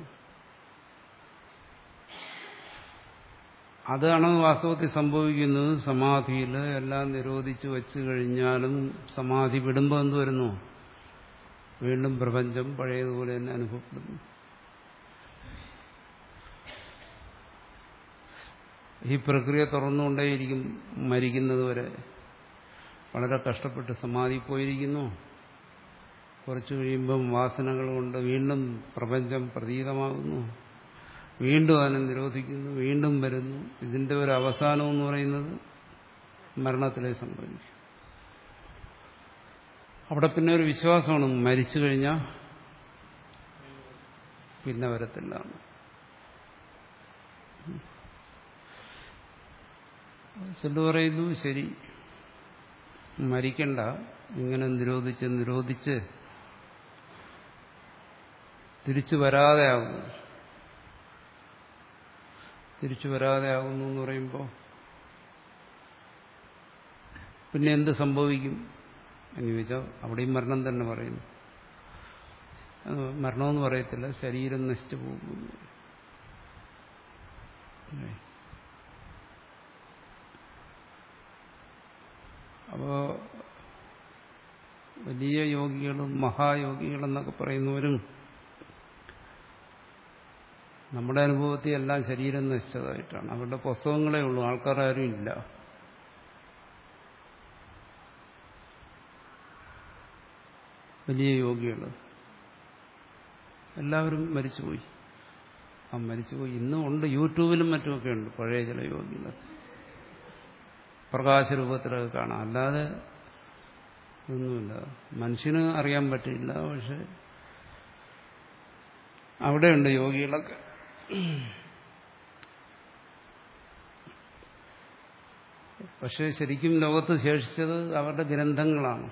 അതാണ് വാസ്തവത്തിൽ സംഭവിക്കുന്നത് സമാധിയിൽ എല്ലാം നിരോധിച്ചു വച്ചു കഴിഞ്ഞാലും സമാധി വിടുമ്പോൾ എന്ത് വരുന്നു വീണ്ടും പ്രപഞ്ചം പഴയതുപോലെ തന്നെ അനുഭവപ്പെടുന്നു ഈ പ്രക്രിയ തുറന്നുകൊണ്ടേയിരിക്കും മരിക്കുന്നത് വരെ വളരെ കഷ്ടപ്പെട്ട് സമാധി പോയിരിക്കുന്നു കുറച്ചു കഴിയുമ്പം വാസനകൾ കൊണ്ട് വീണ്ടും പ്രപഞ്ചം പ്രതീതമാകുന്നു വീണ്ടും അതിനെ നിരോധിക്കുന്നു വീണ്ടും വരുന്നു ഇതിന്റെ ഒരു അവസാനം എന്ന് പറയുന്നത് മരണത്തിലെ സംഭവിക്കും അവിടെ പിന്നെ ഒരു വിശ്വാസമാണ് മരിച്ചു കഴിഞ്ഞാൽ പിന്നെ വരത്തില്ല ചെല്ലു പറയുന്നു ശരി മരിക്കണ്ട ഇങ്ങനെ നിരോധിച്ച് നിരോധിച്ച് തിരിച്ചു വരാതെ ആകുന്നു തിരിച്ചു വരാതെ ആകുന്നു എന്ന് പറയുമ്പോൾ പിന്നെ എന്ത് സംഭവിക്കും എന്ന് ചോദിച്ചാൽ അവിടെയും മരണം തന്നെ പറയുന്നു മരണമെന്ന് പറയത്തില്ല ശരീരം നശിച്ചു പോകുന്നു അപ്പോ വലിയ യോഗികളും മഹായോഗികളെന്നൊക്കെ പറയുന്നവരും നമ്മുടെ അനുഭവത്തിൽ എല്ലാം ശരീരം നശിച്ചതായിട്ടാണ് അവരുടെ പുസ്തകങ്ങളേ ഉള്ളൂ ആൾക്കാരും ഇല്ല വലിയ യോഗികൾ എല്ലാവരും മരിച്ചുപോയി ആ മരിച്ചുപോയി ഇന്നും ഉണ്ട് യൂട്യൂബിലും മറ്റുമൊക്കെ ഉണ്ട് പഴയ ചില യോഗികൾ പ്രകാശരൂപത്തിലൊക്കെ കാണാം അല്ലാതെ ഒന്നുമില്ല മനുഷ്യന് അറിയാൻ പറ്റില്ല പക്ഷെ അവിടെയുണ്ട് യോഗികളൊക്കെ പക്ഷെ ശരിക്കും ലോകത്ത് ശേഷിച്ചത് അവരുടെ ഗ്രന്ഥങ്ങളാണ്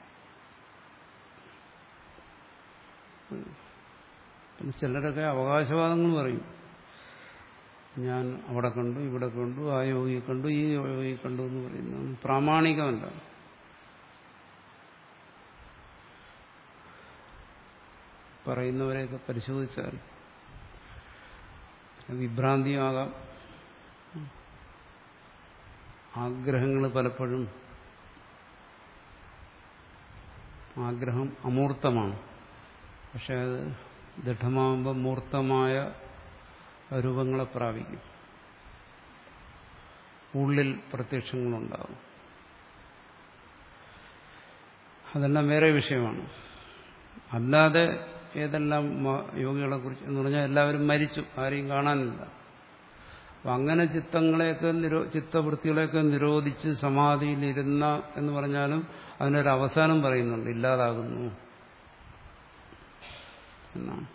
പിന്നെ ചിലരൊക്കെ അവകാശവാദങ്ങൾ പറയും ഞാൻ അവിടെ കണ്ടു ഇവിടെ കണ്ടു ആ യോഗിയെ കണ്ടു ഈ യോഗിയെ കണ്ടു എന്ന് പറയുന്നത് പ്രാമാണികമല്ല പറയുന്നവരെയൊക്കെ പരിശോധിച്ചാൽ വിഭ്രാന്തിയാകാം ആഗ്രഹങ്ങൾ പലപ്പോഴും ആഗ്രഹം അമൂർത്തമാണ് പക്ഷെ അത് ദൃഢമാകുമ്പോൾ മൂർത്തമായ രൂപങ്ങളെ പ്രാപിക്കും ഉള്ളിൽ പ്രത്യക്ഷങ്ങളുണ്ടാകും അതെല്ലാം വേറെ വിഷയമാണ് അല്ലാതെ ഏതെല്ലാം യോഗികളെ കുറിച്ച് എന്ന് പറഞ്ഞാൽ എല്ലാവരും മരിച്ചു ആരെയും കാണാനില്ല അപ്പൊ അങ്ങനെ ചിത്തങ്ങളെയൊക്കെ നിരോ ചിത്തവൃത്തികളെയൊക്കെ നിരോധിച്ച് സമാധിയിലിരുന്ന എന്ന് പറഞ്ഞാലും അതിനൊരു അവസാനം പറയുന്നുണ്ട് ഇല്ലാതാകുന്നു എന്നാണ്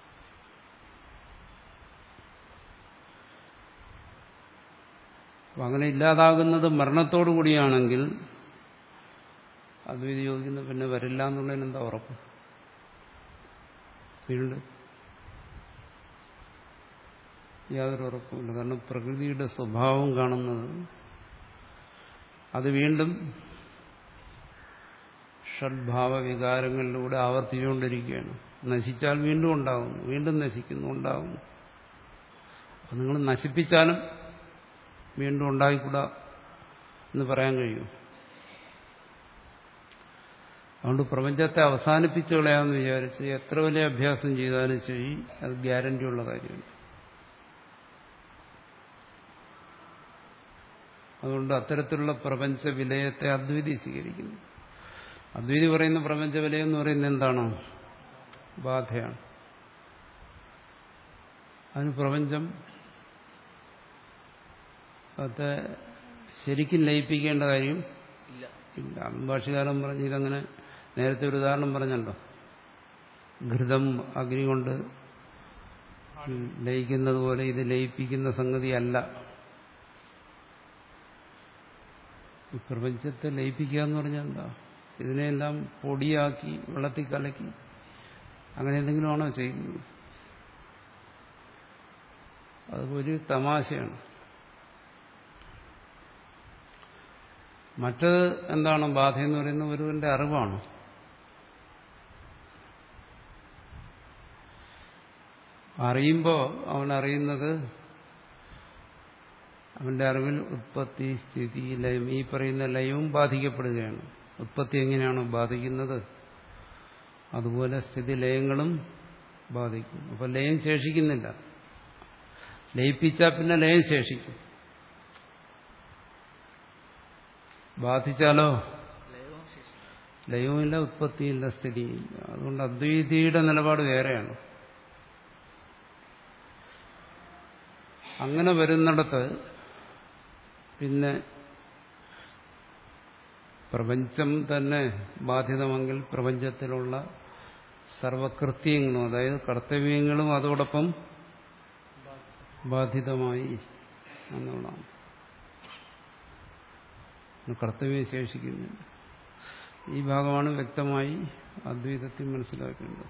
അപ്പൊ അങ്ങനെ ഇല്ലാതാകുന്നത് മരണത്തോടു കൂടിയാണെങ്കിൽ അദ്വൈതി ചോദിക്കുന്ന പിന്നെ വരില്ല എന്നുള്ളതിന് എന്താ ഉറപ്പ് വീണ്ടും യാതൊരു ഉറപ്പുമില്ല കാരണം പ്രകൃതിയുടെ സ്വഭാവം കാണുന്നത് അത് വീണ്ടും ഷഡ്ഭാവ വികാരങ്ങളിലൂടെ ആവർത്തിച്ചുകൊണ്ടിരിക്കുകയാണ് നശിച്ചാൽ വീണ്ടും ഉണ്ടാകുന്നു വീണ്ടും നശിക്കുന്നു ഉണ്ടാകുന്നു അപ്പം നിങ്ങൾ നശിപ്പിച്ചാലും വീണ്ടും ഉണ്ടായിക്കൂടാ എന്ന് പറയാൻ കഴിയും അതുകൊണ്ട് പ്രപഞ്ചത്തെ അവസാനിപ്പിച്ചു കളയാമെന്ന് വിചാരിച്ച് എത്ര വലിയ അഭ്യാസം ചെയ്താലും ശരി അത് ഗ്യാരണ്ടിയുള്ള കാര്യമാണ് അതുകൊണ്ട് അത്തരത്തിലുള്ള പ്രപഞ്ച വിലയത്തെ അദ്വൈതി സ്വീകരിക്കുന്നു അദ്വൈതി പറയുന്ന പ്രപഞ്ച വിലയം എന്ന് പറയുന്നത് എന്താണ് ബാധയാണ് അതിന് പ്രപഞ്ചം അത് ശരിക്കും ലയിപ്പിക്കേണ്ട കാര്യം ഇല്ല ഇല്ല അന്ന് ഭാഷകാലം പറഞ്ഞ് ഇതങ്ങനെ നേരത്തെ ഒരു ഉദാഹരണം പറഞ്ഞല്ലോ ഘൃതം അഗ്നി കൊണ്ട് ലയിക്കുന്നത് പോലെ ഇത് ലയിപ്പിക്കുന്ന സംഗതിയല്ല ഈ പ്രപഞ്ചത്തെ ലയിപ്പിക്കുക എന്ന് പറഞ്ഞാൽ എന്താ ഇതിനെല്ലാം പൊടിയാക്കി വെള്ളത്തിൽ കലക്കി അങ്ങനെ എന്തെങ്കിലും ആണോ ചെയ്യുന്നത് അത് ഒരു തമാശയാണ് മറ്റത് എന്താണ് ബാധ എന്ന് പറയുന്നത് ഒരുവന്റെ അറിവാണ് അറിയുമ്പോൾ അവൻ അറിയുന്നത് അവന്റെ അറിവിൽ ഉത്പത്തി സ്ഥിതി ലയം ഈ പറയുന്ന ലയവും ബാധിക്കപ്പെടുകയാണ് ഉത്പത്തി എങ്ങനെയാണോ ബാധിക്കുന്നത് അതുപോലെ സ്ഥിതി ലയങ്ങളും ബാധിക്കും അപ്പൊ ലയം ശേഷിക്കുന്നില്ല ലയിപ്പിച്ചാൽ പിന്നെ ലയം ശേഷിക്കും ബാധിച്ചാലോ ലയവും ശേഷി ലയവുമില്ല ഉത്പത്തിയില്ല സ്ഥിതിയില്ല അതുകൊണ്ട് അദ്വൈതിയുടെ നിലപാട് വേറെയാണ് അങ്ങനെ വരുന്നിടത്ത് പിന്നെ പ്രപഞ്ചം തന്നെ ബാധിതമെങ്കിൽ പ്രപഞ്ചത്തിലുള്ള സർവകൃത്യങ്ങളും അതായത് കർത്തവ്യങ്ങളും അതോടൊപ്പം ബാധിതമായി എന്നുള്ളതാണ് കർത്തവ്യം ശേഷിക്കുന്നില്ല ഈ ഭാഗമാണ് വ്യക്തമായി അദ്വൈതത്തിൽ മനസ്സിലാക്കേണ്ടത്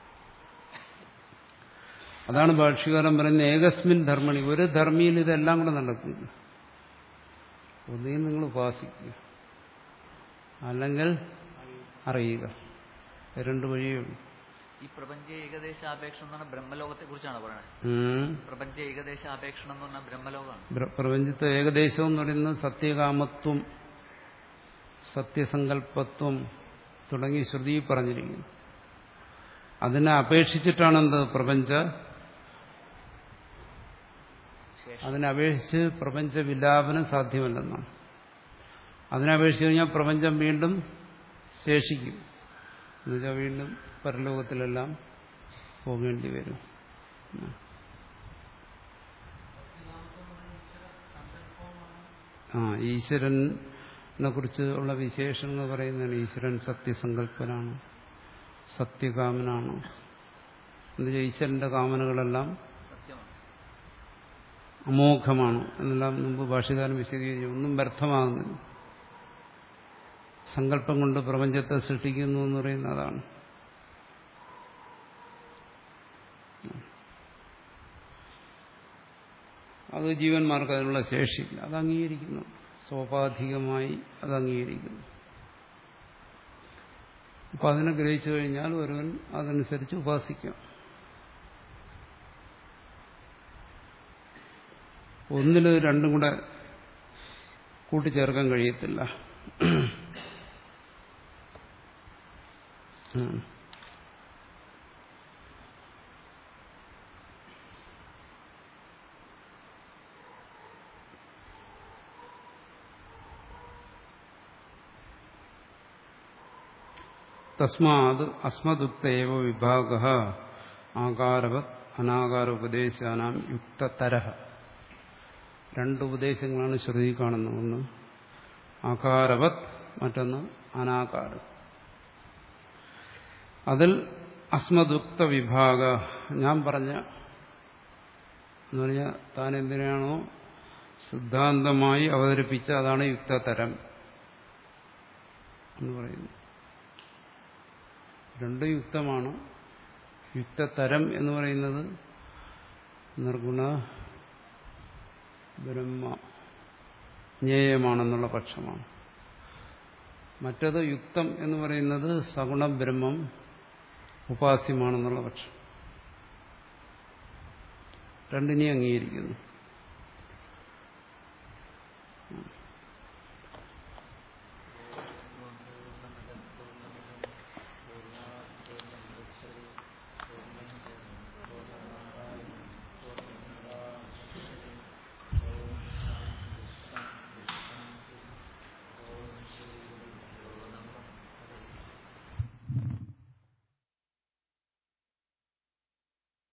അതാണ് ഭാഷ്യകാലം പറയുന്നത് ഏകസ്മിൻ ധർമ്മണി ഒരു ധർമ്മിയിൽ ഇതെല്ലാം കൂടെ നടക്കില്ല ഒന്നുകിൽ നിങ്ങൾ ഉപാസിക്കുക അല്ലെങ്കിൽ അറിയുക രണ്ട് വഴിയേ ഉള്ളൂ ഈ പ്രപഞ്ച ഏകദേശ ആപേക്ഷണം എന്ന് പറഞ്ഞാൽ ബ്രഹ്മലോകത്തെ കുറിച്ചാണ് പറയുന്നത് ഉം. പ്രപഞ്ച ഏകദേശ ആപേക്ഷണം എന്ന് പറഞ്ഞാൽ ബ്രഹ്മലോകമാണ് പ്ര- പ്രപഞ്ചത്തെ ഏകദേശം എന്ന് പറയുന്നത് സത്യകാമത്വം സത്യസങ്കല്പത്വം തുടങ്ങി ശ്രുതി പറഞ്ഞിരിക്കുന്നു അതിനെ അപേക്ഷിച്ചിട്ടാണ് എന്ത് പ്രപഞ്ച ശേഷം അതിനെ അപേക്ഷിച്ച് പ്രപഞ്ച വിലാപനം സാധ്യമല്ലെന്നാണ് അതിനപേക്ഷിച്ച് കഴിഞ്ഞാൽ പ്രപഞ്ചം വീണ്ടും ശേഷിക്കും എന്നുവെച്ചാൽ വീണ്ടും പരലോകത്തിലെല്ലാം പോകേണ്ടി വരും ആ ഈശ്വരനെ കുറിച്ച് ഉള്ള വിശേഷങ്ങൾ പറയുന്നതാണ് ഈശ്വരൻ സത്യസങ്കല്പനാണ് സത്യകാമനാണ് എന്നുവെച്ചാൽ ഈശ്വരന്റെ കാമനകളെല്ലാം സത്യമാണ് അമോഘമാണ് എന്നെല്ലാം മുമ്പ് ഭാഷകാരൻ വിശദീകരിച്ചു ഒന്നും വ്യർത്ഥമാകുന്നില്ല സങ്കല്പം കൊണ്ട് പ്രപഞ്ചത്തെ സൃഷ്ടിക്കുന്നു എന്ന് പറയുന്നത് അതാണ് അത് ജീവന്മാർക്ക് അതിനുള്ള ശേഷിയില്ല അത് അംഗീകരിക്കുന്നു സ്വാഭാവികമായി അത് അംഗീകരിക്കുന്നു അപ്പൊ അതിനെ ഗ്രഹിച്ചു കഴിഞ്ഞാൽ ഒരുവൻ അതനുസരിച്ച് ഉപാസിക്കാം ഒന്നിൽ രണ്ടും കൂടെ കൂട്ടിച്ചേർക്കാൻ കഴിയത്തില്ല ഉം. തസ്മാത് അസ്മദുക്തേവ വിഭാഗ ആകാരവത് അനാകാര ഉപദേശാനാം യുക്തതര രണ്ട് ഉപദേശങ്ങളാണ് ശ്രുതി കാണുന്നത് ഒന്ന് ആകാരവത് മറ്റൊന്ന് അനാകാരം അതിൽ അസ്മദുക്ത വിഭാഗ ഞാൻ പറഞ്ഞ എന്ന് പറഞ്ഞാൽ താൻ എന്തിനാണോ സിദ്ധാന്തമായി അവതരിപ്പിച്ച അതാണ് യുക്തതരം എന്ന് പറയുന്നത് രണ്ടും യുക്തമാണ് യുക്തതരം എന്ന് പറയുന്നത് നിർഗുണ ബ്രഹ്മ ജ്ഞേയമാണെന്നുള്ള പക്ഷമാണ് മറ്റത് യുക്തം എന്ന് പറയുന്നത് സഗുണ ബ്രഹ്മം ഉപാസ്യമാണെന്നുള്ള പക്ഷം രണ്ടിനെയും അംഗീകരിക്കുന്നു